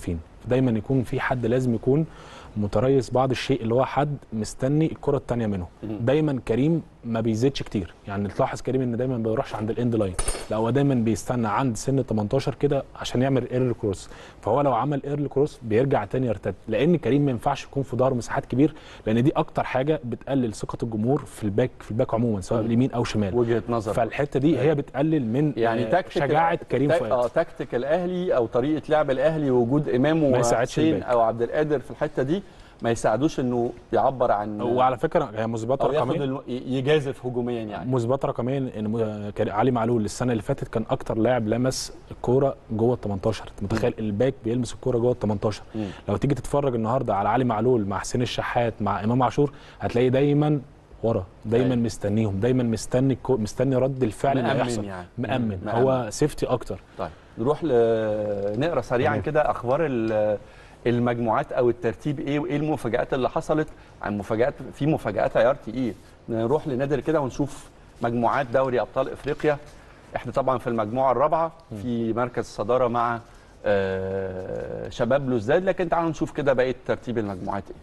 دايما يكون في حد لازم يكون متريث بعض الشيء اللي هو حد مستني الكره الثانيه منه دايما كريم ما بيزيدش كتير يعني تلاحظ كريم ان دايما ما بيروحش عند الاند لاين لا هو دايما بيستنى عند سن 18 كده عشان يعمل ايرل كروس فهو لو عمل ايرل كروس بيرجع تاني يرتد لان كريم ما ينفعش يكون في ظهره مساحات كبير لان دي اكتر حاجه بتقلل ثقه الجمهور في الباك في الباك عموما سواء اليمين او شمال وجهه نظر فالحته دي هي بتقلل من يعني آه، تكتيك شجاعه كريم تك- فؤاد اه تكتيك الاهلي او طريقه لعب الاهلي وجود امام ما يساعدش وحسين الباك. او عبد القادر في الحته دي ما يساعدوش انه يعبر عن وعلى فكره هي مثبته او ياخد رقميا الم- يجازف هجوميا يعني مثبته رقميا ان م- كان علي معلول السنه اللي فاتت كان اكتر لاعب لمس الكوره جوه ال 18 انت متخيل الباك بيلمس الكوره جوه ال 18 مم. لو تيجي تتفرج النهارده على علي معلول مع حسين الشحات مع امام عاشور هتلاقي دايما ورا دايما أيوة. مستنيهم دايما مستني الكو... مستني رد الفعل اللي مأمن هيحصل يعني. مأمن مأمن. هو سيفتي اكتر طيب نروح ل... نقرا سريعا تمام. كده اخبار ال- المجموعات او الترتيب ايه وايه المفاجات اللي حصلت عن مفاجات في مفاجات عيار تقيل نروح لنادر كده ونشوف مجموعات دوري ابطال افريقيا احنا طبعا في المجموعه الرابعه في مركز الصداره مع آه، شباب بلوزداد لكن تعالوا نشوف كده بقيه ترتيب المجموعات ايه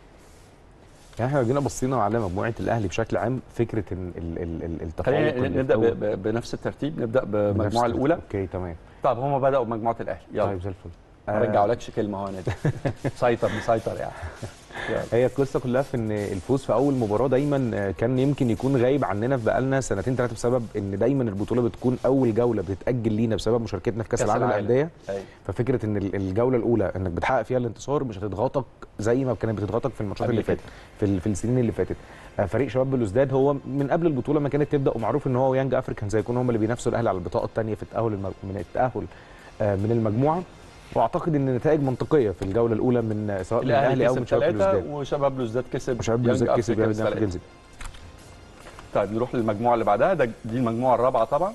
يعني احنا لو جينا بصينا على مجموعه الاهلي بشكل عام فكره ان ال- ال- ال- التفوق خلينا اللي نبدا في ب- ب- بنفس الترتيب نبدا بنفس بالمجموعه الترتيب. الاولى اوكي تمام طب هم بداوا بمجموعه الاهلي يلا طيب زي الفل ما آه، رجعولكش كلمه هو يا نادر مسيطر مسيطر يعني يلا. هي القصه كلها في ان الفوز في اول مباراه دايما آه، كان يمكن يكون غايب عننا في بقالنا سنتين ثلاثه بسبب ان دايما البطوله بتكون اول جوله بتتاجل لينا بسبب مشاركتنا في كاس كأس العالم العالم. للانديه أيوة. ففكره ان ال- الجوله الاولى انك بتحقق فيها الانتصار مش هتضغطك زي ما كانت بتضغطك في الماتشات قبل اللي كده. فاتت في, ال- في السنين اللي فاتت آه، فريق شباب بلوزداد هو من قبل البطوله ما كانت تبدا ومعروف ان هو يانج افريكانز هيكونوا هم اللي بينافسوا الاهلي على البطاقه الثانيه في التاهل الم- من التاهل آه، من المجموعه واعتقد ان النتائج منطقيه في الجوله الاولى من آه، سواء من الاهلي الاهلي او كسب من شباب ثلاثه بلوزداد وشباب بلوزداد كسب وشباب يانج بلوزداد كسب أفريكانز يانج ثلاثة. افريكانز طيب نروح للمجموعه اللي بعدها ده دي المجموعه الرابعه طبعا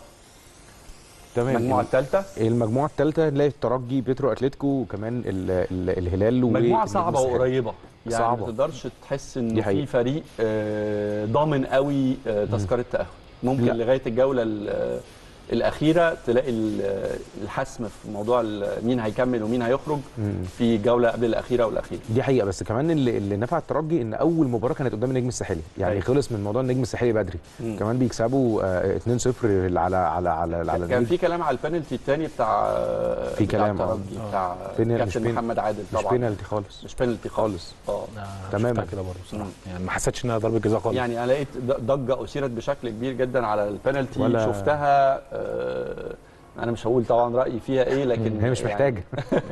تمام المجموعه الثالثه المجموعه الثالثه نلاقي الترجي بيترو اتلتيكو وكمان ال ال الهلال مجموعه و- صعبه والسحاب. وقريبه يعني صعبة. ما تقدرش تحس ان دي في حقيقة. فريق آه، ضامن قوي آه، تذكره تاهل ممكن لا. لغايه الجوله ال- آه، الاخيره تلاقي ال- آه، الحسم في موضوع ال- مين هيكمل ومين هيخرج مم. في الجوله قبل الاخيره والاخيره دي حقيقه بس كمان اللي, اللي نفع الترجي ان اول مباراه كانت قدام النجم الساحلي يعني أيوة. خلص من موضوع النجم الساحلي بدري مم. كمان بيكسبوا آه، 2-0 على على على على كان النجم. في كلام على البنالتي الثاني بتاع في بتاع كلام، آه. الترجي بتاع بينال- مش كابتن بين- محمد عادل مش طبعا بينالتي خالص مش بينالتي خالص اه تماماً. تماما كده برضه بصراحه مم. يعني ما حسيتش انها ضربه جزاء خالص يعني انا لقيت ض- ضجه اثيرت بشكل كبير جدا على البنالتي ولا- شفتها آه، انا مش هقول طبعا رايي فيها ايه لكن هي مش يعني- محتاجه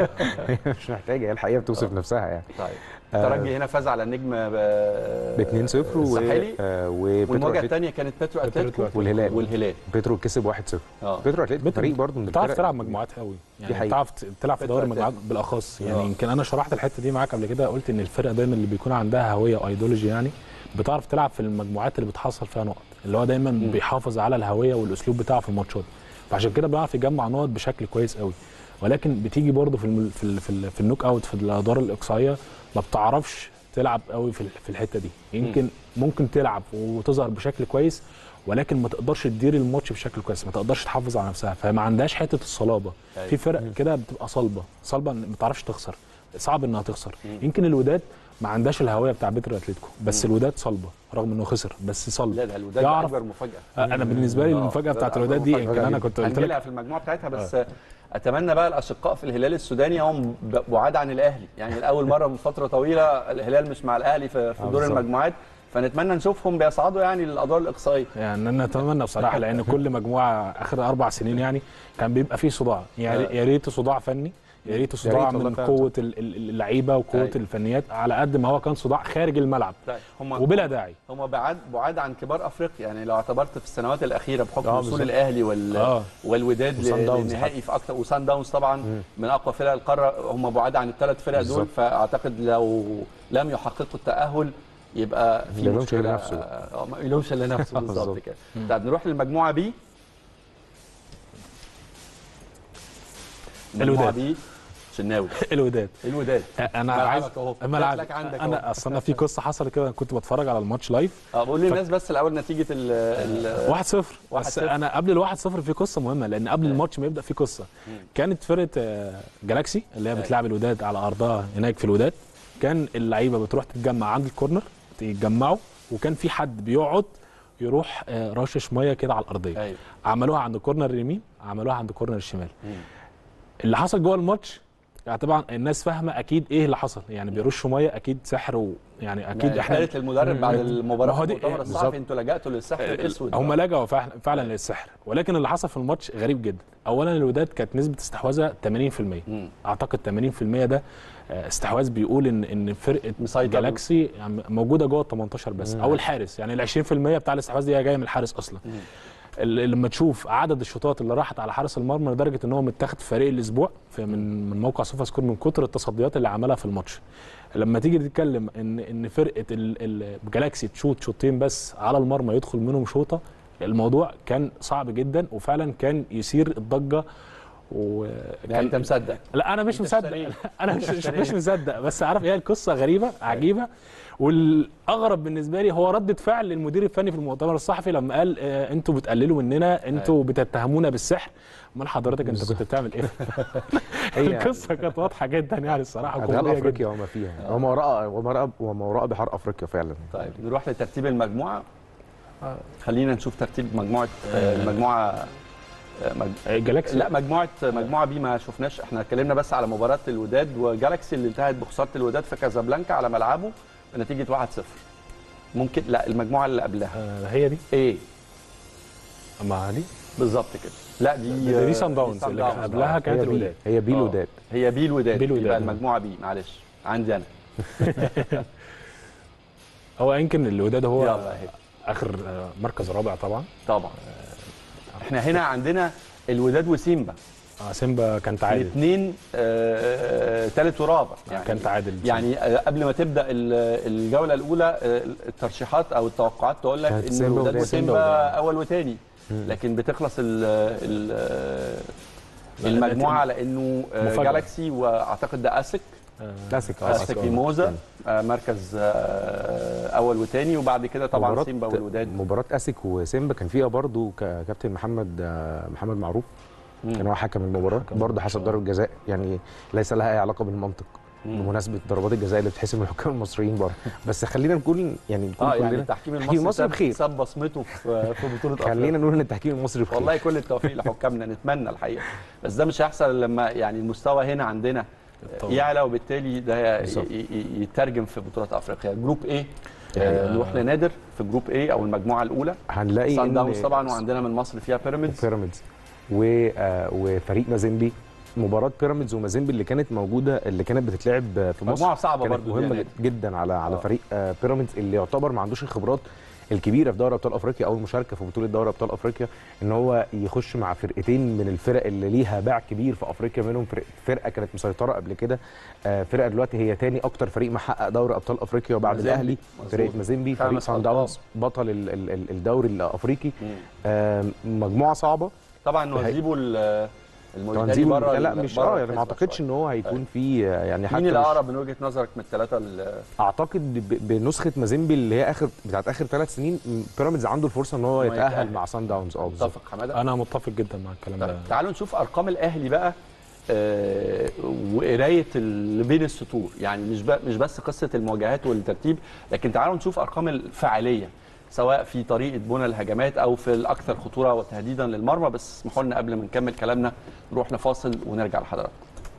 هي مش محتاجه هي الحقيقه بتوصف نفسها يعني طيب آه. الترجي هنا فاز على النجم ب ب 2-0 و الساحلي آه، وبيترو والمواجهه أتلتيكو- الثانيه كانت بيترو بيترو اتلتيكو أتلتيكو. والهلال والهلال بيترو كسب 1-0 اه بيترو اتلتيكو بيترو فريق برضه من بتعرف الفرق- تلعب مجموعات قوي دي يعني حقيقة. بتعرف تلعب في دوري بتلعب. المجموعات بالاخص يعني آه. يمكن انا شرحت الحته دي معاك قبل كده قلت ان الفرقه دايما اللي بيكون عندها هويه وايديولوجي يعني بتعرف تلعب في المجموعات اللي بتحصل فيها نقط اللي هو دايما مم. بيحافظ على الهويه والاسلوب بتاعه في الماتشات فعشان كده بيعرف يجمع نقط بشكل كويس قوي ولكن بتيجي برضه في الم... في ال... في, ال... في النوك اوت في الادوار الاقصائيه ما بتعرفش تلعب قوي في ال- في الحته دي يمكن ممكن تلعب وتظهر بشكل كويس ولكن ما تقدرش تدير الماتش بشكل كويس ما تقدرش تحافظ على نفسها فما عندهاش حته الصلابه أيوة. في فرق كده بتبقى صلبه صلبه إن ما تعرفش تخسر صعب انها تخسر مم. يمكن الوداد ما عندهاش الهويه بتاع بيترو اتلتيكو بس الوداد صلبه رغم انه خسر بس صلب لا ده الوداد يعرف- اكبر مفاجاه آه، انا بالنسبه لي آه، المفاجاه ده بتاعت أكبر الوداد دي مفاجأة يمكن انا كنت قلت هنجيلها لك في المجموعه بتاعتها بس اتمنى بقى الاشقاء في الهلال السوداني هم ب- بعاد عن الاهلي يعني لاول مره من فتره طويله الهلال مش مع الاهلي في في آه، دور بالظبط. المجموعات فنتمنى نشوفهم بيصعدوا يعني للادوار الاقصائيه يعني انا اتمنى بصراحه لان كل مجموعه اخر اربع سنين يعني كان بيبقى فيه صداع يعني آه. يا ريت صداع فني يا ريت صداع والله من فعلا. قوه ال- ال- اللعيبه وقوه أيوة. الفنيات على قد ما هو كان صداع خارج الملعب طيب هم وبلا داعي هم بعاد بعاد عن كبار افريقيا يعني لو اعتبرت في السنوات الاخيره بحكم آه، وصول بالظبط. الاهلي وال آه. والوداد وصن داونز للنهائي في اكتر وسان داونز طبعا من اقوى فرق القاره هم بعاد عن الثلاث فرق دول بالظبط. فاعتقد لو لم يحققوا التاهل يبقى في ما يلومش مشكله إلا نفسه. اه ما يلومش الا نفسه بالظبط بالظبط. كده طب نروح للمجموعه بي المجموعه الوداد. بي شناوي الوداد الوداد انا ملعبك عايز أهو. ملعب جات لك عندك أهو. انا اصل انا في قصه حصلت كده كنت بتفرج على الماتش لايف اه بقول للناس بس الاول نتيجه ال ال 1-0 واحد بس صفر. انا قبل ال 1-0 في قصه مهمه لان قبل الماتش ما يبدا في قصه كانت فرقه آه، جالاكسي اللي هي بتلعب الوداد على ارضها هناك في الوداد كان اللعيبه بتروح تتجمع عند الكورنر يتجمعوا وكان في حد بيقعد يروح آه، رشش ميه كده على الارضيه ايوه عملوها عند كورنر اليمين عملوها عند كورنر الشمال اللي حصل جوه الماتش يعني طبعا الناس فاهمه اكيد ايه اللي حصل يعني بيرشوا ميه اكيد سحر ويعني اكيد احنا قالت للمدرب بعد ما المباراه هو في دي- المؤتمر بالظبط. الصحفي انتوا لجأتوا للسحر الاسود هم لجأوا فعلا فعلا للسحر ولكن اللي حصل في الماتش غريب جدا اولا الوداد كانت نسبه استحواذها 80% مم. اعتقد 80% ده آه، استحواذ بيقول ان ان فرقه مسيطر. جالاكسي يعني موجوده جوه ال 18 بس او الحارس يعني ال 20% بتاع الاستحواذ دي جايه من الحارس اصلا ال- لما تشوف عدد الشوطات اللي راحت على حارس المرمى لدرجه ان هو متاخد في فريق الاسبوع في من من موقع سوفا سكور من كتر التصديات اللي عملها في الماتش لما تيجي تتكلم ان ان فرقه ال- ال- الجالاكسي تشوط شوطين بس على المرمى يدخل منهم شوطه الموضوع كان صعب جدا وفعلا كان يثير الضجه يعني انت وكان مصدق لا انا مش أنت مصدق اشتريت. انا مش مش, اشتريت. مش مصدق بس عارف هي القصه غريبه عجيبه والاغرب بالنسبه لي هو ردة فعل للمدير الفني في المؤتمر الصحفي لما قال آه انتوا بتقللوا مننا انتوا بتتهمونا بالسحر امال حضرتك انت كنت بتعمل ايه هي القصه كانت واضحه جدا يعني الصراحه ادغال كوميدية افريقيا جدا وما فيها وما وراء وما وراء وما وراء بحار افريقيا فعلا طيب نروح لترتيب المجموعه خلينا نشوف ترتيب مجموعه آه، المجموعه آه، مج... الجالاكسي لا مجموعه مجموعه بي ما شفناش احنا اتكلمنا بس على مباراه الوداد وجالاكسي اللي انتهت بخساره الوداد في كازابلانكا على ملعبه بنتيجه 1-0 ممكن لا المجموعه اللي قبلها آه هي دي ايه ما دي بالظبط كده لا دي دي, دي سان داونز اللي داونز. قبلها كانت هي بي الوداد هي بي آه. الوداد هي بي الوداد بي الوداد. يبقى المجموعه بي معلش عندي انا هو يمكن الوداد هو يلا اهي اخر آه، مركز رابع طبعا طبعا احنا هنا عندنا الوداد وسيمبا آه سيمبا كان تعادل الاثنين ثالث ورابع يعني كان تعادل يعني آه، قبل ما تبدا ال- الجوله الاولى آه، الترشيحات او التوقعات تقول لك كانت ان سيمبا الوداد وداد. وسيمبا سيمبا وداد. اول وثاني لكن بتخلص ال ال المجموعه على انه آه، مفاجأة. جالاكسي واعتقد ده اسك كلاسيك اسك ليموزا آه، مركز آه، اول وثاني وبعد كده طبعا سيمبا والوداد مباراة اسك وسيمبا كان فيها برضو ك- كابتن محمد آه، محمد معروف مم. كان هو حكم المباراة برضه حسب ضربة جزاء يعني ليس لها اي علاقة بالمنطق مم. بمناسبة ضربات الجزاء اللي بتحسب من الحكام المصريين برضه بس خلينا نقول يعني نكون اه يعني كلنا التحكيم التحكيم المصري المصري ساب- بخير ساب بصمته في في بطوله خلينا افريقيا نقول ان التحكيم المصري بخير والله كل التوفيق لحكامنا نتمنى الحقيقه بس ده مش هيحصل إلا لما يعني المستوى هنا عندنا طبعا. يعلى وبالتالي ده ي- بالظبط. ي- ي- يترجم في بطولات افريقيا جروب ايه آه. آه نروح لنادر في جروب ايه او المجموعه الاولى هنلاقي سان ان داونز طبعا وعندنا من مصر فيها بيراميدز بيراميدز و- آه، وفريق مازيمبي مباراة بيراميدز ومازيمبي اللي كانت موجودة اللي كانت بتتلعب في مصر مجموعه صعبه كانت برضو مهمة يعني. جدا على على آه. فريق آه، بيراميدز اللي يعتبر ما عندوش الخبرات الكبيره في دوري ابطال افريقيا او المشاركه في بطوله دوري ابطال افريقيا ان هو يخش مع فرقتين من الفرق اللي ليها باع كبير في افريقيا منهم فرق- فرقه كانت مسيطره قبل كده آه، فرقه دلوقتي هي تاني اكتر فريق محقق دوري ابطال افريقيا وبعد مازيمبي. الاهلي مظبوط. فرقه مازيمبي فريق خامس سان ألقاب. داونز بطل ال- ال- ال- الدوري الافريقي مم. آه، مجموعه صعبه طبعا نوزيبو ال- الموريتاني تنزيل بره لا ال- مش بره اه يعني الحسبة ما اعتقدش شوية. ان هو هيكون في آه، يعني حتى مين مش- الاقرب من وجهه نظرك من الثلاثه ال- اعتقد ب- بنسخه مازيمبي اللي هي اخر بتاعت اخر ثلاث سنين م- بيراميدز عنده الفرصه ان هو إن هو يتاهل يتأهل. مع سان داونز اه بالظبط متفق حماده انا متفق جدا مع الكلام طيب ده تعالوا نشوف ارقام الاهلي بقى آه، وقرايه اللي بين السطور يعني مش ب- مش بس قصه المواجهات والترتيب لكن تعالوا نشوف ارقام الفعاليه سواء في طريقه بنى الهجمات او في الاكثر خطوره وتهديدا للمرمى بس اسمحوا لنا قبل ما نكمل كلامنا نروح لفاصل ونرجع لحضراتكم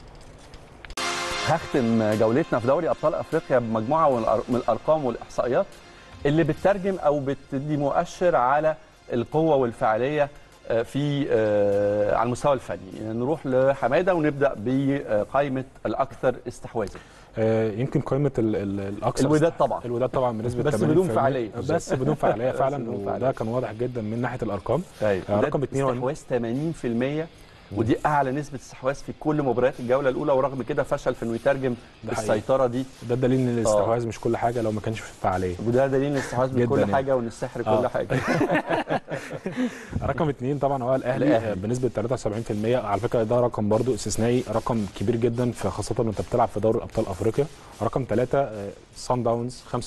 هختم جولتنا في دوري ابطال افريقيا بمجموعه من الأر- من الارقام والاحصائيات اللي بتترجم او بتدي مؤشر على القوه والفعاليه آه، في آه، على المستوى الفني نروح لحماده ونبدا بقائمه الاكثر استحواذا آه، يمكن قائمه ال- ال- الاكثر الوداد طبعا الوداد طبعا بنسبه بس 80% بدون فعالية. بس بدون فعاليه بس فعلا بدون وده فعالية. كان واضح جدا من ناحيه الارقام طيب آه، رقم 22 استحواذ 80% ودي اعلى نسبه استحواذ في كل مباريات الجوله الاولى ورغم كده فشل في انه يترجم ده حقيقي. السيطره دي ده دليل ان الاستحواذ مش كل حاجه لو ما كانش في فعاليه وده دليل الاستحواذ جداً بكل يعني. حاجه وان السحر كل آه. حاجه رقم اثنين طبعا هو الاهلي الأهلي. آه، بنسبه 73% على فكره ده رقم برضو استثنائي رقم كبير جدا في خاصه وانت بتلعب في دوري ابطال افريقيا رقم ثلاثه سان داونز 65%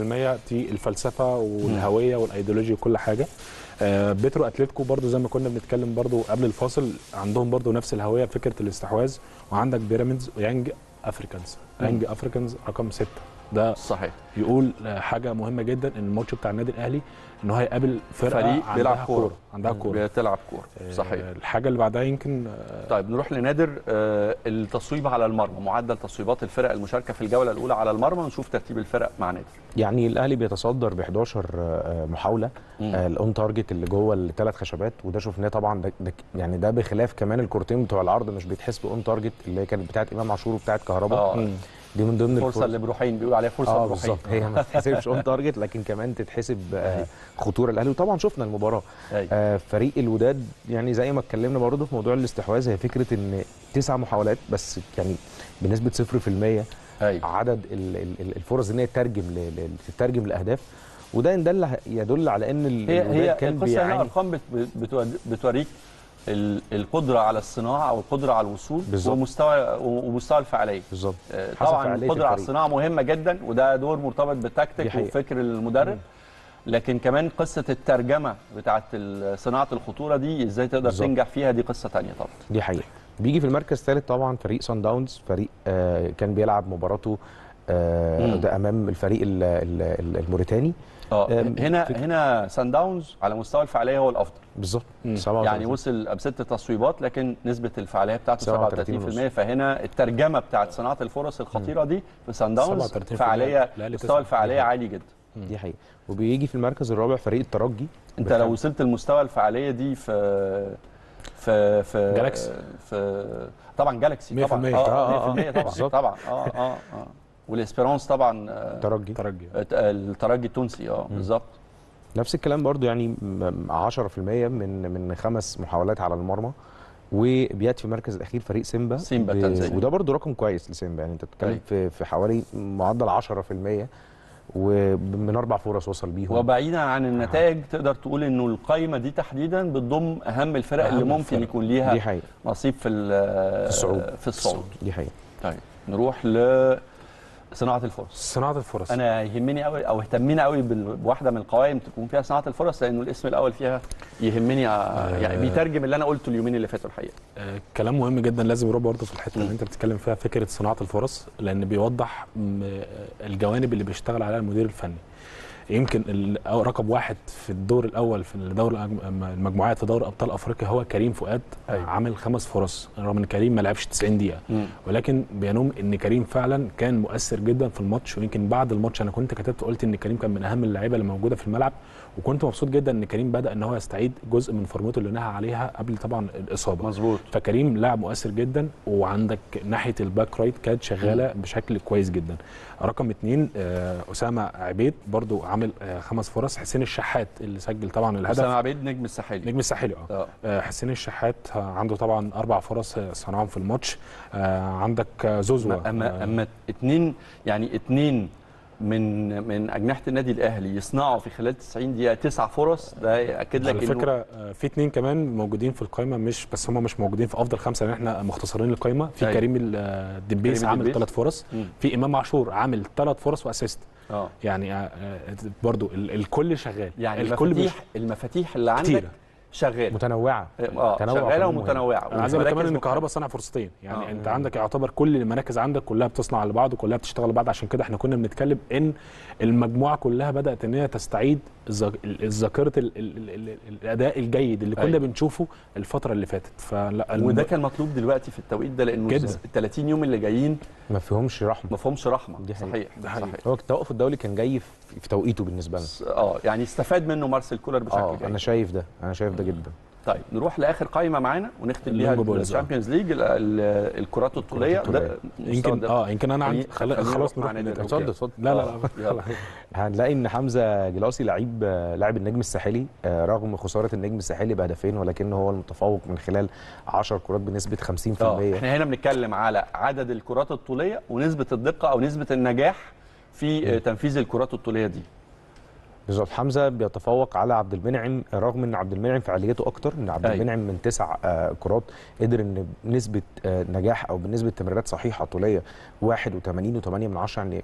دي الفلسفه والهويه والايديولوجيا وكل حاجه آه، بيترو اتلتيكو برضو زي ما كنا بنتكلم برضو قبل الفاصل عندهم برضو نفس الهويه فكره الاستحواذ وعندك بيراميدز ويانج افريكانز يانج افريكانز رقم سته ده صحيح يقول آه، حاجه مهمه جدا ان الماتش بتاع النادي الاهلي ان هو هيقابل فرقه فريق عندها بيلعب كوره عندها كوره بتلعب كوره آه، صحيح الحاجه اللي بعدها يمكن آه، طيب نروح لنادر آه، التصويب على المرمى معدل تصويبات الفرق المشاركه في الجوله الاولى على المرمى ونشوف ترتيب الفرق مع نادر يعني الاهلي بيتصدر ب 11 آه، محاوله مم. آه، الاون تارجت اللي جوه الثلاث خشبات وده شفناه طبعا ده ده يعني ده بخلاف كمان الكورتين بتوع العرض مش بيتحسبوا اون تارجت اللي هي كانت بتاعت امام عاشور وبتاعت كهربا اه دي من ضمن الفرصه اللي بروحين بيقولوا عليها فرصه اه بروحين بالظبط هي ما تتحسبش اون تارجت لكن كمان تتحسب آه، خطوره الاهلي وطبعا شفنا المباراه أيوة. آه، فريق الوداد يعني زي ما اتكلمنا برضه في موضوع الاستحواذ هي فكره ان تسع محاولات بس يعني بنسبه 0% ايوه عدد ال- ال- ال- الفرص ان هي تترجم ل- ل- تترجم لاهداف وده ان دل يدل على ان ال- هي الوداد هي كان القصه هنا بيعاني ارقام بت- بتود- بتوريك ال- القدره على الصناعه او القدره على الوصول بالظبط. ومستوى ومستوى الفعاليه بالظبط آه، حسب طبعا فعالية القدره على الفريق. الصناعه مهمه جدا وده دور مرتبط دي بتكتيك حقيقة. وفكر المدرب لكن كمان قصه الترجمه بتاعه ال- صناعه الخطوره دي ازاي تقدر بالظبط. تنجح فيها دي قصه تانية طبعا دي حقيقه بيجي في المركز الثالث طبعا فريق سان داونز فريق آه كان بيلعب مباراته آه مم. ده امام الفريق ال- ال- ال- الموريتاني اه آم، هنا فك- هنا سان داونز على مستوى الفعاليه هو الافضل بالظبط مم. 37. يعني وصل بست تصويبات لكن نسبه الفعاليه بتاعته 37 37% فهنا الترجمه بتاعت صناعه الفرص الخطيره دي في سان داونز 37% فعاليه لا، لا، مستوى تسعة. الفعاليه عالي جدا دي حقيقه وبيجي في المركز الرابع فريق الترجي انت بخم- لو وصلت لمستوى الفعاليه دي في في في جالاكسي. في طبعا جالاكسي 100% طبعا آه، آه، اه 100% طبعا بالظبط. طبعا اه اه اه والاسبيرونس طبعا آه، الترجي ترجي الترجي التونسي اه بالظبط نفس الكلام برضو يعني م- 10% من من خمس محاولات على المرمى وبياتي في المركز الاخير فريق سيمبا سيمبا ب- تنزانيا. وده برضو رقم كويس لسيمبا يعني انت بتتكلم أيوة. في في حوالي معدل 10% ومن اربع فرص وصل بيهم وبعيدا عن النتائج تقدر تقول انه القائمه دي تحديدا بتضم اهم الفرق اللي أهم ممكن الفرق. يكون دي ليها حقيقه نصيب في ال- في الصعود. في الصعود دي حقيقه طيب نروح ل صناعه الفرص صناعه الفرص انا يهمني قوي او اهتمينا قوي بال- بواحده من القوائم تكون فيها صناعه الفرص لانه الاسم الاول فيها يهمني آه، يعني بيترجم اللي انا قلته اليومين اللي فاتوا الحقيقه آه، كلام مهم جدا لازم يروح برضه في الحته اللي انت بتتكلم فيها فكره صناعه الفرص لان بيوضح م- آه، الجوانب اللي بيشتغل عليها المدير الفني يمكن ال- أو رقم واحد في الدور الاول في الدور الأج- المجموعات في دوري ابطال افريقيا هو كريم فؤاد أيوة. عامل خمس فرص رغم ان كريم ما لعبش 90 دقيقه ولكن بينوم ان كريم فعلا كان مؤثر جدا في الماتش ويمكن بعد الماتش انا كنت كتبت قلت ان كريم كان من اهم اللعيبه اللي موجوده في الملعب وكنت مبسوط جدا ان كريم بدا ان هو يستعيد جزء من فورمته اللي نهى عليها قبل طبعا الاصابه مظبوط فكريم لاعب مؤثر جدا وعندك ناحيه الباك رايت كانت شغاله بشكل كويس جدا رقم اثنين آه، اسامه عبيد برضو عامل آه، خمس فرص حسين الشحات اللي سجل طبعا اسامه الهدف عبيد نجم الساحلي نجم الساحلي اه اه آه، حسين الشحات آه، عنده طبعا اربع فرص آه، صنعهم في الماتش آه، عندك آه، زوزوا اما اما آه، اما اتنين يعني اتنين من من اجنحه النادي الاهلي يصنعوا في خلال 90 دقيقه تسع فرص ده ياكد لك على انه فكره آه، في اتنين كمان موجودين في القائمه مش بس هم مش موجودين في افضل خمسه لان احنا مختصرين القائمه في أيوة. كريم ال- آه، الدبيس كريم عامل الدبيس. ثلاث فرص مم. في امام عاشور عامل ثلاث فرص واسيست اه يعني آه، آه، برضو ال- الكل شغال يعني الكل المفاتيح المفاتيح اللي عندك كتيرة. شغال متنوعه اه تنوع شغاله كمان مهم. ومتنوعه انا عايز اقول لك كمان ان والمراكز الكهرباء صنع فرصتين يعني آه. آه. انت عندك يعتبر كل المراكز عندك كلها بتصنع لبعض وكلها بتشتغل لبعض عشان كده احنا كنا بنتكلم ان المجموعه كلها بدات ان هي تستعيد الذا- الذاكره ال- ال- ال- ال- الاداء الجيد اللي كنا أيوة. بنشوفه الفتره اللي فاتت فلا الم- وده كان مطلوب دلوقتي في التوقيت ده لانه جدا. ال 30 يوم اللي جايين ما فيهمش رحمه ما فيهمش رحمه دي حقيقة. صحيح ده حقيقي. صحيح هو التوقف الدولي كان جاي في في توقيته بالنسبه لنا اه يعني استفاد منه مارسيل كولر بشكل اه جيد انا شايف ده انا شايف ده جدا طيب نروح لاخر قائمه معانا ونختم بيها اللونج بولز، آه. الشامبيونز ليج ال- ال- الكرات الطوليه الطولية. ده مستوى يمكن ده. اه يمكن انا عندي خليني- خل- خليني خلاص نروح مع نروح نادي للنادي. الرجال. اتفضل اتفضل لا لا لا يلا هنلاقي ان حمزه جلاسي لعيب لاعب النجم الساحلي آه، رغم خساره النجم الساحلي بهدفين ولكنه هو المتفوق من خلال 10 كرات بنسبه 50% اه احنا هنا بنتكلم على عدد الكرات الطوليه ونسبه الدقه او نسبه النجاح في آه، تنفيذ الكرات الطوليه دي بالظبط حمزه بيتفوق على عبد المنعم رغم ان عبد المنعم فعاليته اكتر ان عبد أيوة. المنعم من تسع آه، كرات قدر ان بنسبه آه، نجاح او بنسبه تمريرات صحيحه طوليه 81.8 من 10 يعني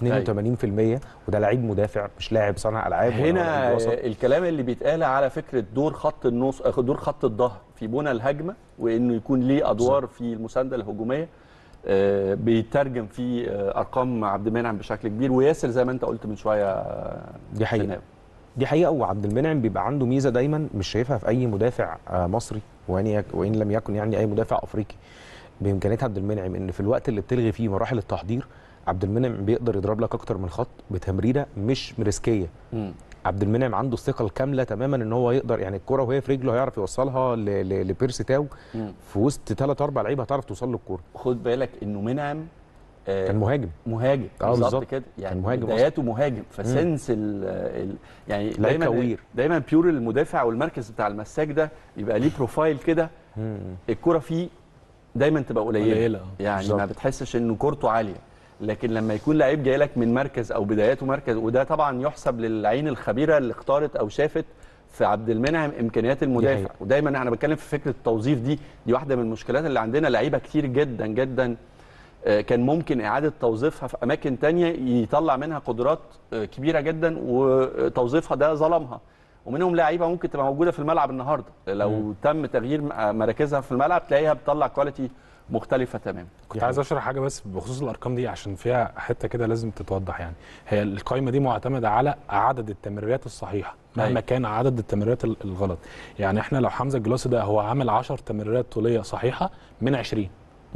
82% وده لعيب مدافع مش لاعب صانع العاب ولا هنا لعيب وسط. الكلام اللي بيتقال على فكره دور خط النص آه، دور خط الظهر في بنى الهجمه وانه يكون ليه ادوار في المسانده الهجوميه آه، بيترجم في آه، ارقام عبد المنعم بشكل كبير وياسر زي ما انت قلت من شويه آه، دي حقيقه شناوي. دي حقيقه وعبد المنعم بيبقى عنده ميزه دايما مش شايفها في اي مدافع آه، مصري وان يك وان لم يكن يعني اي مدافع افريقي بامكانيات عبد المنعم ان في الوقت اللي بتلغي فيه مراحل التحضير عبد المنعم بيقدر يضرب لك اكتر من خط بتمريره مش ريسكيه مم. عبد المنعم عنده الثقه الكامله تماما ان هو يقدر يعني الكره وهي في رجله هيعرف يوصلها ل- ل- لبيرسي تاو مم. في وسط ثلاث اربع لعيبه هتعرف توصل له الكوره خد بالك انه منعم آه، كان مهاجم مهاجم آه، بالظبط بالظبط. كده يعني كان مهاجم بداياته مهاجم فسنس ال ال يعني لعيب دايما كوير. دايما بيور المدافع والمركز بتاع المساك ده بيبقى ليه بروفايل كده مم. الكرة فيه دايما تبقى قليله قليلة، آه. يعني بالظبط. ما بتحسش انه كورته عاليه لكن لما يكون لعيب جاي لك من مركز او بداياته مركز وده طبعا يحسب للعين الخبيره اللي اختارت او شافت في عبد المنعم امكانيات المدافع حقيقة. ودايما انا بتكلم في فكره التوظيف دي دي واحده من المشكلات اللي عندنا لعيبه كتير جدا جدا آه، كان ممكن اعاده توظيفها في اماكن تانية يطلع منها قدرات آه، كبيره جدا وتوظيفها ده ظلمها ومنهم لعيبه ممكن تبقى موجوده في الملعب النهارده لو مم. تم تغيير م- مراكزها في الملعب تلاقيها بتطلع كواليتي مختلفه تماما كنت عايز اشرح حاجه بس بخصوص الارقام دي عشان فيها حته كده لازم تتوضح يعني هي القائمه دي معتمده على عدد التمريرات الصحيحه مهما أيوة. كان عدد التمريرات ال- الغلط يعني احنا لو حمزه الجلاسي ده هو عامل 10 تمريرات طوليه صحيحه من 20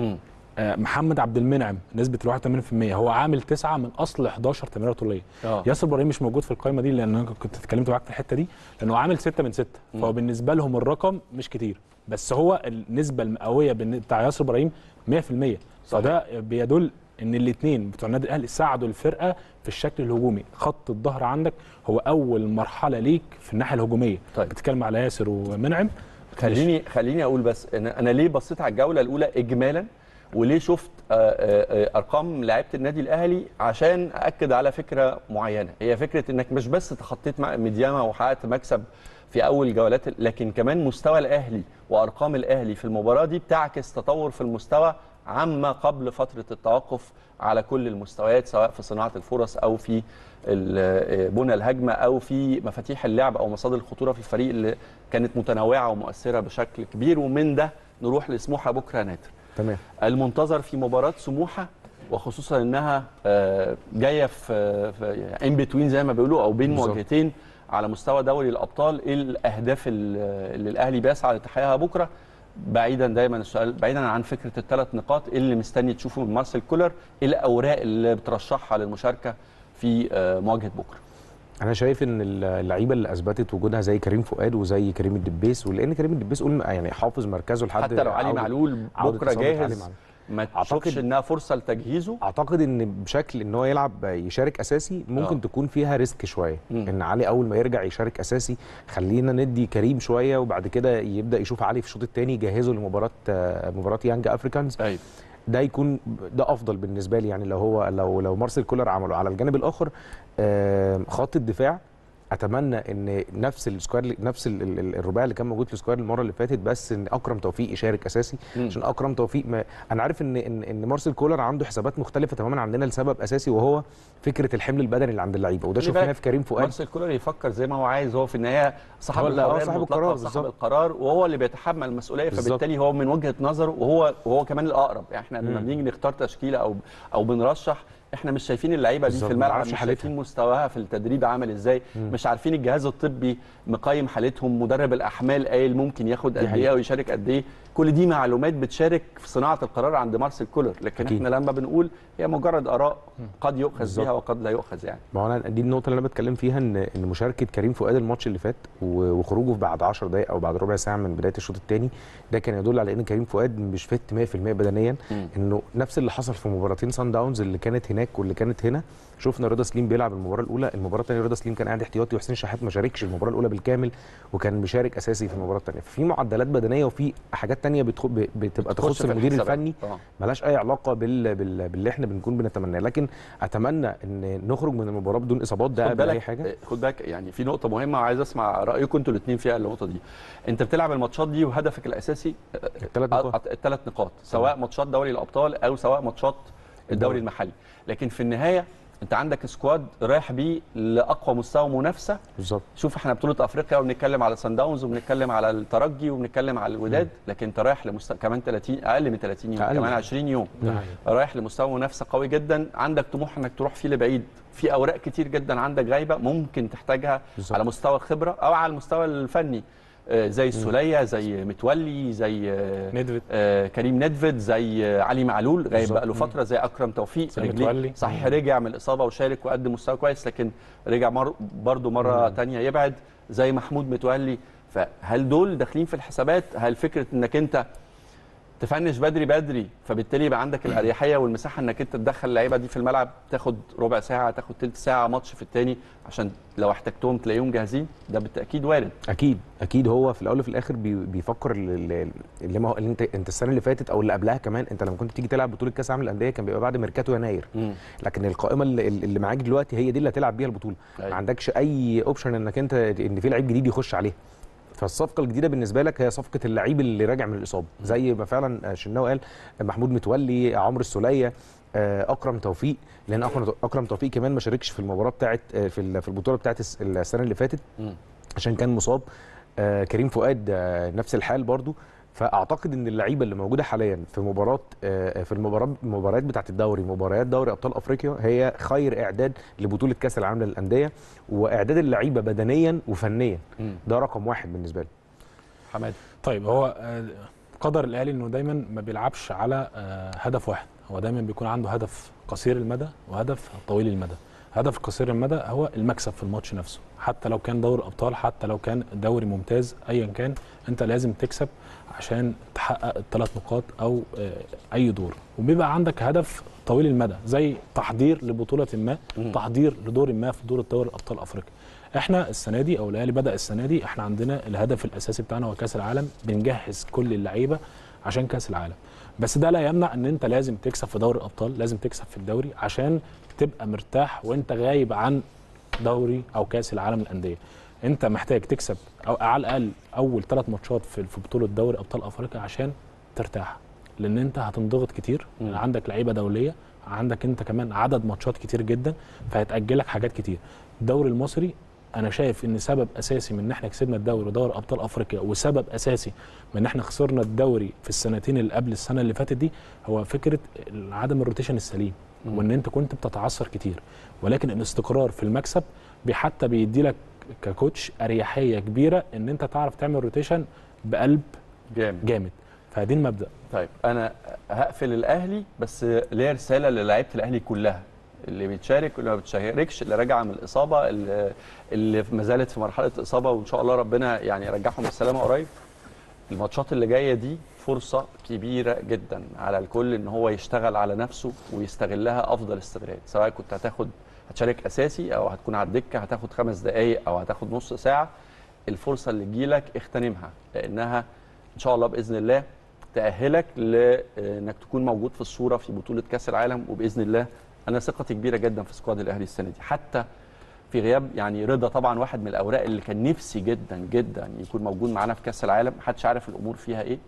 آه، محمد عبد المنعم نسبه ال 81% هو عامل 9 من اصل 11 تمريره طوليه اه ياسر ابراهيم مش موجود في القائمه دي لان انا كنت اتكلمت معاك في الحته دي لانه عامل 6 من 6 فهو بالنسبه لهم الرقم مش كتير بس هو النسبه المئويه بالن- بتاع ياسر ابراهيم 100% فده بيدل ان الاثنين بتوع النادي الاهلي ساعدوا الفرقه في الشكل الهجومي خط الظهر عندك هو اول مرحله ليك في الناحيه الهجوميه طيب. بتتكلم على ياسر ومنعم خليني خليني اقول بس انا انا ليه بصيت على الجوله الاولى اجمالا وليه شفت آه، آه، آه، ارقام لعيبه النادي الاهلي عشان اكد على فكره معينه هي فكره انك مش بس تخطيت مع ميدياما وحققت مكسب في اول جولات لكن كمان مستوى الاهلي وارقام الاهلي في المباراه دي بتعكس تطور في المستوى عما قبل فتره التوقف على كل المستويات سواء في صناعه الفرص او في ال- بنى الهجمه او في مفاتيح اللعب او مصادر الخطوره في الفريق اللي كانت متنوعه ومؤثره بشكل كبير ومن ده نروح لسموحه بكره نادر تمام المنتظر في مباراه سموحه وخصوصا انها آه، جايه في ان بتوين زي ما بيقولوا او بين بالظبط. مواجهتين على مستوى دوري الابطال ايه الاهداف ال- اللي الاهلي بيسعى لتحقيقها بكره بعيدا دايما السؤال بعيدا عن فكره الثلاث نقاط إيه اللي مستني تشوفه من مارسيل كولر ايه الاوراق اللي بترشحها للمشاركه في آه، مواجهه بكره انا شايف ان اللعيبه اللي اثبتت وجودها زي كريم فؤاد وزي كريم الدبيس ولان كريم الدبيس قول يعني حافظ مركزه لحد حتى لو علي عودة- معلول عودة بكره إصابة علي جاهز معلول. ما أعتقد- تشوفش انها فرصه لتجهيزه اعتقد ان بشكل ان هو يلعب يشارك اساسي ممكن آه. تكون فيها ريسك شويه مم. ان علي اول ما يرجع يشارك اساسي خلينا ندي كريم شويه وبعد كده يبدا يشوف علي في الشوط الثاني يجهزه لمباراه آه، مباراه يانج افريكانز ايوه ده يكون ده افضل بالنسبه لي يعني لو هو لو لو مارسيل كولر عمله على الجانب الاخر آه، خط الدفاع اتمنى ان نفس السكواد نفس ال- ال- ال- الرباعي اللي كان موجود في السكواد المره اللي فاتت بس ان اكرم توفيق يشارك اساسي مم. عشان اكرم توفيق ما انا عارف ان ان ان مارسيل كولر عنده حسابات مختلفه تماما عندنا لسبب اساسي وهو فكره الحمل البدني اللي عند اللعيبه وده خلي شفناه بالك، في كريم فؤاد مارسيل كولر يفكر زي ما هو عايز هو في النهايه صاحب هو اللي- آه، القرار صاحب المطلقة القرار وصاحب بالظبط. القرار وهو اللي بيتحمل المسؤوليه بالظبط. فبالتالي هو من وجهه نظره وهو وهو كمان الاقرب يعني احنا لما مم. بنيجي نختار تشكيله او او بنرشح احنا مش شايفين اللعيبه دي بالظبط، في ما الملعب نعرفش مش حالتها. شايفين مستواها في التدريب عامل ازاي مش عارفين الجهاز الطبي مقيم حالتهم مدرب الاحمال قايل ممكن ياخد قد ايه حقيقة. او يشارك قد ايه كل دي معلومات بتشارك في صناعه القرار عند مارسيل كولر لكن أكيد. احنا لما بنقول هي مجرد اراء قد يؤخذ بالظبط. بها وقد لا يؤخذ يعني ما هو انا دي النقطه اللي انا بتكلم فيها ان ان مشاركه كريم فؤاد الماتش اللي فات و- وخروجه بعد 10 دقائق او بعد ربع ساعه من بدايه الشوط الثاني ده كان يدل على ان كريم فؤاد مش فت 100% بدنيا مم. انه نفس اللي حصل في مباراتين سان داونز اللي كانت هناك واللي كانت هنا شفنا رضا سليم بيلعب المباراه الاولى المباراه الثانيه رضا سليم كان قاعد احتياطي وحسين شحات ما شاركش المباراه الاولى بالكامل وكان مشارك اساسي في المباراه الثانيه ففي معدلات بدنيه وفي حاجات ثانيه بتبقى تخش تخص في المدير الحسابات. الفني آه. ملهاش اي علاقه بال... بال... باللي احنا بنكون بنتمناه لكن اتمنى ان نخرج من المباراه بدون اصابات ده خد قبل اي بالك حاجه خد بالك يعني في نقطه مهمه وعايز اسمع رايكم انتوا الاثنين فيها النقطه دي انت بتلعب الماتشات دي وهدفك الاساسي الثلاث نقاط الثلاث نقاط سواء ماتشات دوري الابطال او سواء ماتشات الدوري الدوري. المحلي لكن في النهايه انت عندك سكواد رايح بيه لاقوى مستوى منافسه بالظبط شوف احنا بطوله افريقيا وبنتكلم على سان داونز وبنتكلم على الترجي وبنتكلم على الوداد لكن انت رايح لمستوى كمان 30 اقل من 30 يوم أقل. كمان 20 يوم ده حقيقي. رايح لمستوى منافسه قوي جدا عندك طموح انك تروح فيه لبعيد في اوراق كتير جدا عندك غايبه ممكن تحتاجها بالظبط. على مستوى الخبره او على المستوى الفني آه، زي السوليه زي متولي زي آه، ندفد آه، كريم ندفد زي آه، علي معلول غايب بالظبط. بقى له فتره زي اكرم توفيق زي رجليه متولي. صحيح رجع من الاصابه وشارك وقدم مستوى كويس لكن رجع مر برضه مره تانية يبعد زي محمود متولي فهل دول داخلين في الحسابات هل فكره انك انت تفنش بدري بدري فبالتالي يبقى عندك الاريحيه والمساحه انك انت تدخل اللعيبه دي في الملعب تاخد ربع ساعه تاخد تلت ساعه ماتش في التاني عشان لو احتجتهم تلاقيهم جاهزين ده بالتاكيد وارد اكيد اكيد هو في الاول وفي الاخر بي بيفكر اللي, اللي ما هو اللي انت انت السنه اللي فاتت او اللي قبلها كمان انت لما كنت تيجي تلعب بطوله كاس العالم للانديه كان بيبقى بعد ميركاتو يناير لكن القائمه اللي, اللي معاك دلوقتي هي دي اللي هتلعب بيها البطوله أيوة. ما عندكش اي اوبشن انك انت ان في لعيب جديد يخش عليها فالصفقه الجديده بالنسبه لك هي صفقه اللعيب اللي راجع من الاصابه زي ما فعلا شناوي قال محمود متولي عمرو السوليه آه، اكرم توفيق لان اكرم اكرم توفيق كمان ما شاركش في المباراه بتاعت آه، في ال- في البطوله بتاعت الس- السنه اللي فاتت مم. عشان كان مصاب آه، كريم فؤاد آه، نفس الحال برضو فاعتقد ان اللعيبه اللي موجوده حاليا في مباراه آه، في المباراه المباريات بتاعت الدوري مباريات دوري ابطال افريقيا هي خير اعداد لبطوله كاس العالم للانديه واعداد اللعيبه بدنيا وفنيا مم. ده رقم واحد بالنسبه لي حماد طيب هو آه، قدر الاهلي انه دايما ما بيلعبش على آه، هدف واحد هو دايما بيكون عنده هدف قصير المدى وهدف طويل المدى هدف قصير المدى هو المكسب في الماتش نفسه حتى لو كان دوري ابطال حتى لو كان دوري ممتاز ايا كان انت لازم تكسب عشان تحقق الثلاث نقاط او آه، اي دور وبيبقى عندك هدف طويل المدى زي تحضير لبطوله ما مم. تحضير لدور ما في دور دوري ابطال افريقيا احنا السنه دي او الاهلي بدا السنه دي احنا عندنا الهدف الاساسي بتاعنا هو كاس العالم بنجهز كل اللعيبه عشان كاس العالم بس ده لا يمنع ان انت لازم تكسب في دوري الابطال لازم تكسب في الدوري عشان تبقى مرتاح وانت غايب عن دوري او كاس العالم للانديه انت محتاج تكسب او على الاقل اول ثلاث ماتشات في في بطوله دوري ابطال افريقيا عشان ترتاح لان انت هتنضغط كتير مم. عندك لعيبه دوليه عندك انت كمان عدد ماتشات كتير جدا فهتاجلك حاجات كتير الدوري المصري انا شايف ان سبب اساسي من ان احنا كسبنا الدوري ودوري ابطال افريقيا وسبب اساسي من ان احنا خسرنا الدوري في السنتين اللي قبل السنه اللي فاتت دي هو فكره عدم الروتيشن السليم مم. وان انت كنت بتتعثر كتير ولكن الاستقرار في المكسب بي- حتى بيدي لك ككوتش اريحيه كبيره ان انت تعرف تعمل روتيشن بقلب جامد جامد فدي المبدا طيب انا هقفل الاهلي بس ليا رساله للاعيبه الاهلي كلها اللي بيتشارك واللي ما بتشاركش اللي راجعه من الاصابه اللي, اللي ما زالت في مرحله اصابه وان شاء الله ربنا يعني يرجعهم بالسلامه قريب الماتشات اللي جايه دي فرصه كبيره جدا على الكل ان هو يشتغل على نفسه ويستغلها افضل استغلال سواء كنت هتاخد هتشارك اساسي او هتكون على الدكه هتاخد خمس دقائق او هتاخد نص ساعه الفرصه اللي تجيلك اغتنمها لانها ان شاء الله باذن الله تاهلك لانك تكون موجود في الصوره في بطوله كاس العالم وباذن الله انا ثقتي كبيره جدا في سكواد الاهلي السنه دي حتى في غياب يعني رضا طبعا واحد من الاوراق اللي كان نفسي جدا جدا يكون موجود معانا في كاس العالم محدش عارف الامور فيها ايه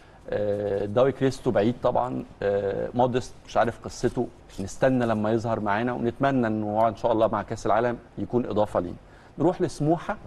آه، داوي كريستو بعيد طبعا آه، مودست مش عارف قصته نستنى لما يظهر معانا ونتمنى انه هو ان شاء الله مع كاس العالم يكون اضافه لينا نروح لسموحه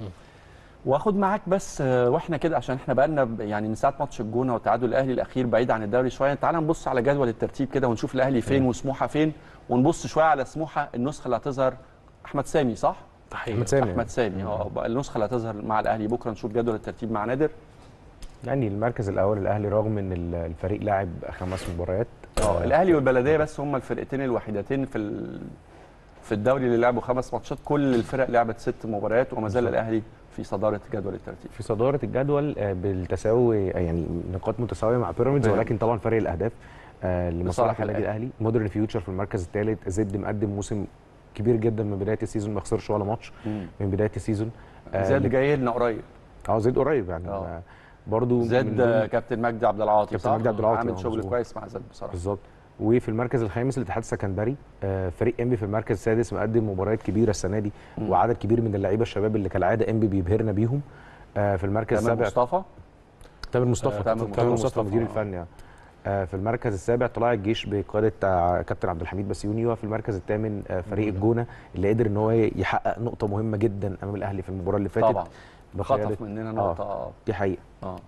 واخد معاك بس آه، واحنا كده عشان احنا بقالنا ب- يعني من ساعه ماتش الجونه والتعادل الاهلي الاخير بعيد عن الدوري شويه تعال نبص على جدول الترتيب كده ونشوف الاهلي فين وسموحه فين ونبص شويه على سموحه النسخه اللي هتظهر احمد سامي صح تحيه احمد سامي احمد سامي اه بقى النسخه اللي هتظهر مع الاهلي بكره نشوف جدول الترتيب مع نادر يعني المركز الاول الاهلي رغم ان ال- الفريق لاعب خمس مباريات اه الاهلي والبلديه بس هم الفرقتين الوحيدتين في ال... في الدوري اللي لعبوا خمس ماتشات كل الفرق لعبت ست مباريات وما زال الاهلي في صداره جدول الترتيب في صداره الجدول آه، بالتساوي آه، يعني نقاط متساويه مع بيراميدز نعم. ولكن طبعا فرق الاهداف آه، لصالح لمصالح النادي الأهلي. الاهلي مودرن فيوتشر في المركز الثالث زد مقدم موسم كبير جدا من بدايه السيزون ما خسرش ولا ماتش من بدايه السيزون آه، زاد جاي لنا قريب اه زد قريب يعني آه. آه. برضو من زاد ضمن- كابتن مجدي عبد العاطي كابتن صح؟ مجدي عبد العاطي، عامل آه، شغل مظبوط. كويس مع زاد بصراحه بالظبط وفي المركز الخامس الاتحاد السكندري آه، فريق انبي في المركز السادس مقدم مباريات كبيره السنه دي مم. وعدد كبير من اللعيبه الشباب اللي كالعاده انبي بيبهرنا بيهم آه، في المركز تامر السابع مصطفى تامر مصطفى آه، تامر تامر مصطفى، مصطفى مدير آه. الفني آه. آه، في المركز السابع طلائع الجيش بقياده آه، كابتن عبد الحميد بسيوني وفي المركز الثامن آه، فريق الجونه اللي قدر ان هو يحقق نقطه مهمه جدا امام الاهلي في المباراه اللي فاتت طبعا بقيادة- خطف مننا نقطه اه دي حقيقه اه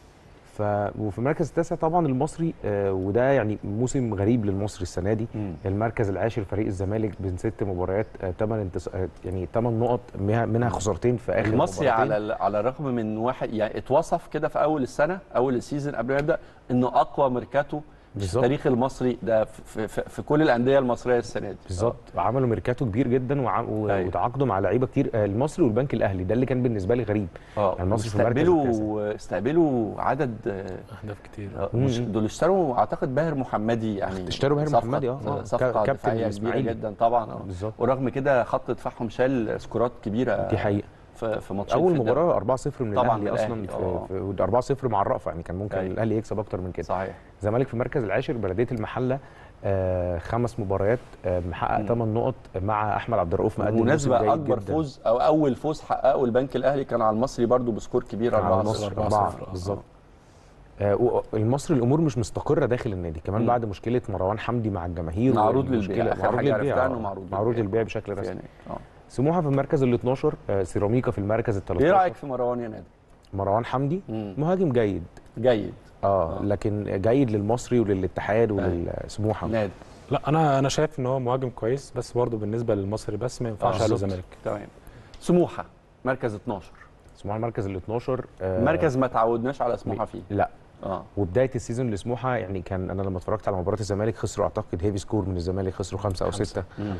ف وفي المركز التاسع طبعا المصري آه، وده يعني موسم غريب للمصري السنه دي مم. المركز العاشر فريق الزمالك بين ست مباريات ثمان انتص... آه، يعني ثمان نقط منها منها خسارتين في اخر المصري مباراتين. على ال- على الرغم من واحد يعني اتوصف كده في اول السنه اول السيزون قبل ما يبدا انه اقوى ميركاتو في بالظبط. التاريخ المصري ده في, في, في كل الانديه المصريه السنه دي بالظبط وعملوا ميركاتو كبير جدا وع... و... أيوة. وتعاقدوا مع لعيبه كتير آه، المصري والبنك الاهلي ده اللي كان بالنسبه لي غريب اه المصري في المركز استقبلوا استقبلوا عدد آه، اهداف كتير آه، مش مم. دول اشتروا اعتقد باهر محمدي يعني اشتروا باهر صفقة- محمدي، اه، اه. صفقه كابتن دفاعيه كبيره الإسماعيلي. جدا طبعا اه بالظبط ورغم كده خط دفاعهم شال سكورات كبيره دي حقيقه في في ماتشين اول في الدوري. مباراه 4-0 من طبعاً الاهلي من اصلا الأهلي، اه. في... في 4-0 مع الرأفة يعني كان ممكن أيوة. الاهلي يكسب اكتر من كده صحيح الزمالك في المركز العاشر بلديه المحله آه خمس مباريات آه محقق مم. 8 نقط مع احمد عبد الرؤوف مقدم موسم بالمناسبه جيد اكبر جدا. فوز او اول فوز حققه البنك الاهلي كان على المصري برضو بسكور كبير على 4 النصر 0 4 4-0. بالظبط آه و- المصري الامور مش مستقره داخل النادي كمان مم. بعد مشكله مروان حمدي مع الجماهير معروض والمشكلة- للبيع آخر معروض حاجة للبيع عرفتها آه. إنه معروض معروض للبيع. للبيع بشكل رسمي يعني اه سموحه في المركز ال 12 آه سيراميكا في المركز ال 13 ايه رايك في مروان يا نادي؟ مروان حمدي مم. مهاجم جيد جيد اه آه. لكن جيد للمصري وللاتحاد وللسموحه نادي لا انا انا شايف ان هو مهاجم كويس بس برضه بالنسبه للمصري بس ما ينفعش آه، على بالظبط. الزمالك تمام سموحه مركز 12 سموحه المركز ال 12 آه مركز ما تعودناش على سموحه فيه لا اه وبدايه السيزون لسموحه يعني كان انا لما اتفرجت على مباراه الزمالك خسروا اعتقد هيفي سكور من الزمالك خسروا خمسه او خمسة. سته مم.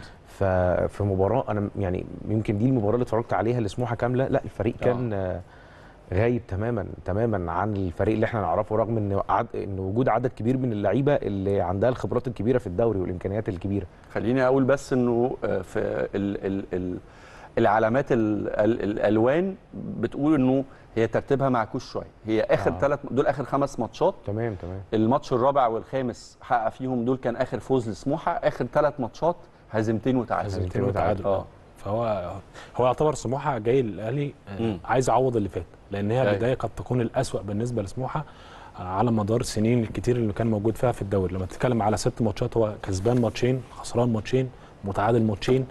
ففي مباراه انا يعني يمكن دي المباراه اللي اتفرجت عليها لسموحه كامله لا الفريق كان آه. غايب تماما تماما عن الفريق اللي احنا نعرفه رغم ان عد... ان وجود عدد كبير من اللعيبه اللي عندها الخبرات الكبيره في الدوري والامكانيات الكبيره خليني اقول بس انه آه، في ال ال ال العلامات ال ال الالوان بتقول انه هي ترتيبها معكوس شويه هي اخر آه. ثلاث دول اخر خمس ماتشات تمام تمام الماتش الرابع والخامس حقق فيهم دول كان اخر فوز لسموحه اخر ثلاث ماتشات هزيمتين وتعادل هزيمتين وتعادل اه فهو هو يعتبر سموحه جاي للاهلي آه، مم. عايز يعوض اللي فات لان هي أيوة. البدايه قد تكون الاسوا بالنسبه لسموحه آه، على مدار السنين الكتير اللي كان موجود فيها في الدوري لما تتكلم على ست ماتشات هو كسبان ماتشين خسران ماتشين متعادل ماتشين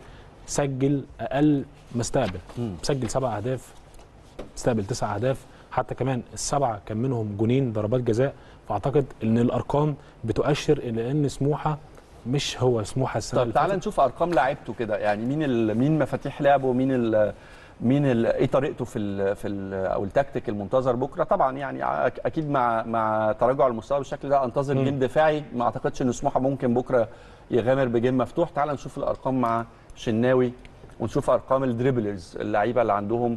سجل اقل ما استقبل مم. سجل سبع اهداف استقبل تسع اهداف حتى كمان السبعه كان منهم جونين ضربات جزاء فاعتقد ان الارقام بتؤشر الى ان سموحه مش هو سموحه السنه طب اللي تعالى فاتت. نشوف ارقام لعيبته كده يعني مين ال مين مفاتيح لعبه ومين ال مين ال ايه طريقته في ال في ال او التكتيك المنتظر بكره طبعا يعني أك- اكيد مع مع تراجع المستوى بالشكل ده انتظر مم. جيم دفاعي ما اعتقدش ان سموحه ممكن بكره يغامر بجيم مفتوح تعالى نشوف الارقام مع شناوي ونشوف ارقام الدريبلرز اللعيبه اللي عندهم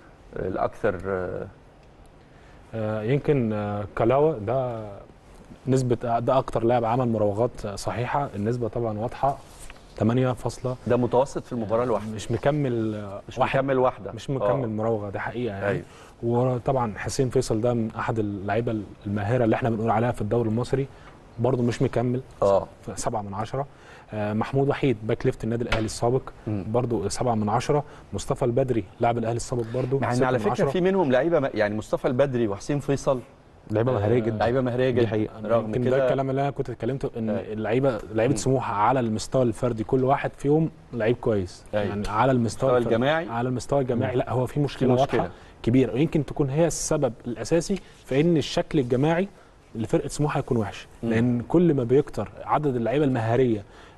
الاكثر آه، آه، يمكن آه، كلاوا ده نسبة ده أكتر لاعب عمل مراوغات صحيحة النسبة طبعا واضحة 8 فاصلة ده متوسط في المباراه الواحده مش مكمل آه، مش واحد مكمل واحده مش مكمل آه. مراوغة ده حقيقة يعني ايوه وطبعا حسين فيصل ده من أحد اللعيبة الماهرة اللي احنا بنقول عليها في الدوري المصري برضه مش مكمل اه سبعة من عشرة آه، محمود وحيد باك ليفت النادي الأهلي السابق مم. برضه سبعة من عشرة مصطفى البدري لاعب الأهلي السابق برضه مع ان ستة على من فكره عشرة. في منهم لعيبه م- يعني مصطفى البدري وحسين فيصل لعيبه مهاريه جدا لعيبه مهريه دي جدا حقيقة. رغم يمكن ده كده الكلام اللي انا كنت اتكلمته ان أيوة. اللعيبه لعيبه مم. سموحه على المستوى الفردي كل واحد فيهم لعيب كويس أيوة. يعني على المستوى المستوى الفردي. الجماعي على المستوى الجماعي لا هو في في مشكله مشكله واضحه كبيره ويمكن تكون هي السبب الاساسي في ان الشكل الجماعي لفرقه سموحه يكون وحش مم. لان كل ما بيكتر عدد اللعيبه المهاريه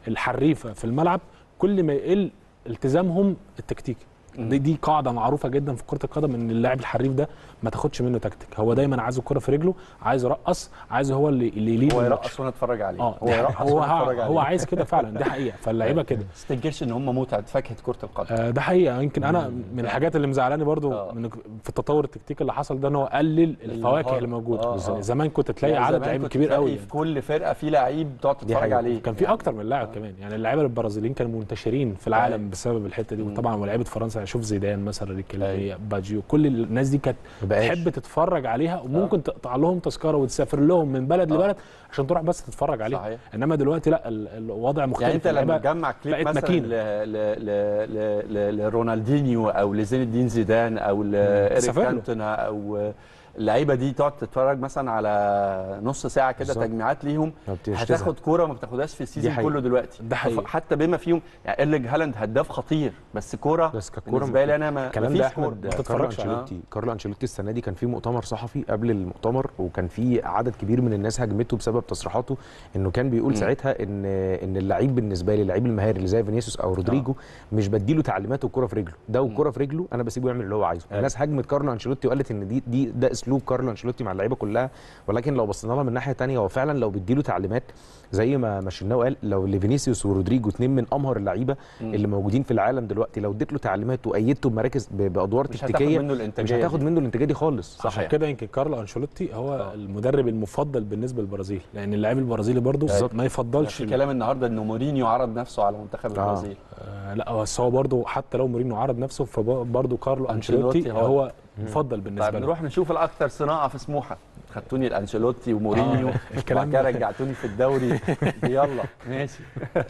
الحريفه في الملعب كل ما يقل التزامهم التكتيكي دي دي قاعده معروفه جدا في كره القدم ان اللاعب الحريف ده ما تاخدش منه تكتيك هو دايما عايز الكره في رجله عايز يرقص عايز هو اللي اللي يليد هو الماتش. يرقص وانا اتفرج عليه اه هو دي يرقص حقيقة. هو وانا اتفرج عليه هو عايز كده فعلا دي حقيقه فاللعيبه كده ما تنكرش ان هم متعه فاكهه كره القدم آه، ده حقيقه يمكن انا من الحاجات اللي مزعلاني برضو آه. من في التطور التكتيكي اللي حصل ده ان هو قلل الفواكه اللي موجوده آه، بالظبط. آه. زمان كنت تلاقي يعني عدد زمان لعيبه كنت كبير تلاقي قوي في كل فرقه في لعيب تقعد تتفرج حقيقة. عليه كان في اكتر من لاعب كمان يعني اللعيبه البرازيليين كانوا منتشرين في العالم بسبب الحته دي وطبعا ولاعيبه فرنسا شوف زيدان مثلا ريكيلمي باجيو كل الناس دي كانت مبقاش. تحب تتفرج عليها وممكن تقطع لهم تذكره وتسافر لهم من بلد لبلد عشان تروح بس تتفرج عليها صحيح. انما دلوقتي لا ال- الوضع مختلف يعني انت لما اللعيبة تجمع كليب بقت مثلا ماكينة. ل- ل- ل- ل- ل- لرونالدينيو او لزين الدين زيدان او لإيريك سافر له. كانتونا او اللعيبه دي تقعد تتفرج مثلا على نص ساعه كده بالظبط. تجميعات ليهم ما بتبقاش هتاخد كوره ما بتاخدهاش في السيزون حقيقة. كله دلوقتي ده حقيقي. حتى بما فيهم يعني ايرلينج هالاند هداف خطير بس كوره بس ككوره بالنسبه لي انا ما الكلام مفيش ده كورة. احمد ما كارلو تتفرجش عليه. انشيلوتي كارلو انشيلوتي السنه دي كان في مؤتمر صحفي قبل المؤتمر وكان في عدد كبير من الناس هاجمته بسبب تصريحاته انه كان بيقول مم. ساعتها ان ان اللعيب بالنسبه لي اللعيب المهاري اللي زي فينيسيوس او رودريجو مش بديله تعليمات والكره في رجله ده والكره في رجله انا بسيبه يعمل اللي هو عايزه أيوة. الناس هاجمت كارلو انشيلوتي وقالت ان دي دي ده اسلوب كارلو انشيلوتي مع اللعيبه كلها ولكن لو بصينا لها من ناحيه تانية هو فعلا لو بيديله تعليمات زي ما ما شناوي قال لو لفينيسيوس ورودريجو اتنين من امهر اللعيبه اللي موجودين في العالم دلوقتي لو اديت له تعليمات وايدته بمراكز ب- بادوار مش هتاخد تكتيكيه منه مش الانتاجيه هتاخد دي. منه الانتاجيه دي خالص صحيح. عشان كده يمكن كارلو انشيلوتي هو المدرب المفضل بالنسبه للبرازيل لان اللاعب البرازيلي برضه بالظبط. ما يفضلش في كلام النهارده انه مورينيو عرض نفسه على منتخب البرازيل آه لا بس هو برضه حتى لو مورينيو عرض نفسه فبرضه كارلو أنشيلوتي انشيلوتي هو- هو مفضل بالنسبه طيب له نروح نشوف الاكثر صناعه في سموحه خدتوني الانشيلوتي ومورينيو آه، الكلام وبعد كده ده. رجعتوني في الدوري يلا ماشي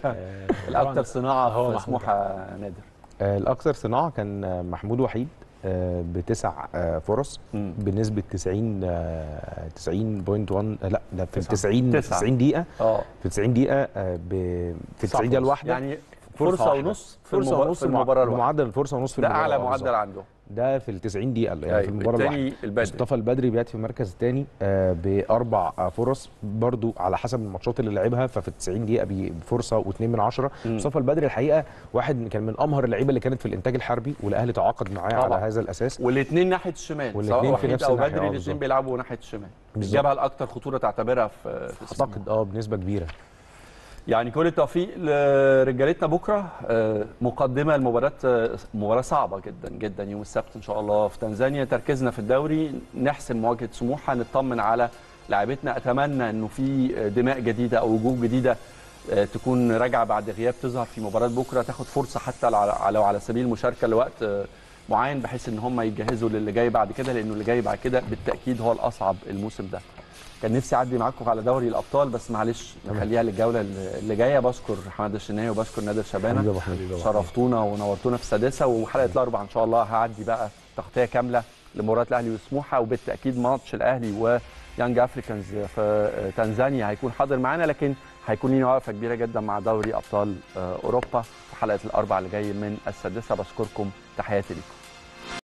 الاكثر صناعه هو في محمود. سموحه نادر آه، الاكثر صناعه كان آه، محمود وحيد آه، بتسع آه، فرص مم. بنسبه 90 آه، 90.1 آه، لا ده في تسعة. 90 تسعة. 90 دقيقه اه في 90 دقيقه آه، ب- في 90 دقيقه الواحده يعني فرصة فرصه واحدة. ونص في فرصه المباراة ونص في المباراه الواحده بمعدل فرصه ونص في ده المباراه اعلى بالظبط. معدل عنده ده في ال 90 دقيقه يعني في أيوة. المباراه الواحده التاني البدري مصطفى البدري بيات في المركز الثاني باربع آه، فرص برضو على حسب الماتشات اللي لعبها ففي ال 90 دقيقه بي- بفرصه واثنين من عشره مم. مصطفى البدري الحقيقه واحد كان من امهر اللعيبه اللي كانت في الانتاج الحربي والاهلي تعاقد معاه على طبعا. هذا الاساس والاثنين ناحيه الشمال سواء والاتنين في وحيد نفس او الناحية، بدري آه، الاثنين بالظبط. بيلعبوا ناحيه الشمال بالظبط. جابها الاكثر خطوره تعتبرها في في سموحة. اعتقد اه بنسبه كبيره يعني كل التوفيق لرجالتنا بكره آه، مقدمه المباراه آه، مباراه صعبه جدا جدا يوم السبت ان شاء الله في تنزانيا تركيزنا في الدوري نحسم مواجهه سموحه نطمن على لاعبتنا اتمنى انه في دماء جديده او وجوه جديده آه، تكون راجعه بعد غياب تظهر في مباراه بكره تاخد فرصه حتى لو على- لو على سبيل المشاركه لوقت آه، معين بحيث ان هم يجهزوا للي جاي بعد كده لانه اللي جاي بعد كده بالتاكيد هو الاصعب الموسم ده كان نفسي اعدي معاكم على دوري الابطال بس معلش نخليها للجوله اللي جايه بشكر حماد الشناوي وبشكر نادر شبانه حبيبي يا أبو حميد. شرفتونا ونورتونا في السادسه وحلقه الاربعاء ان شاء الله هعدي بقى تغطيه كامله لمباراه الاهلي وسموحه وبالتاكيد ماتش الاهلي ويانج افريكانز في تنزانيا هيكون حاضر معانا لكن هيكون لينا وقفه كبيره جدا مع دوري ابطال اوروبا في حلقه الاربعاء اللي جاي من السادسه بشكركم تحياتي لكم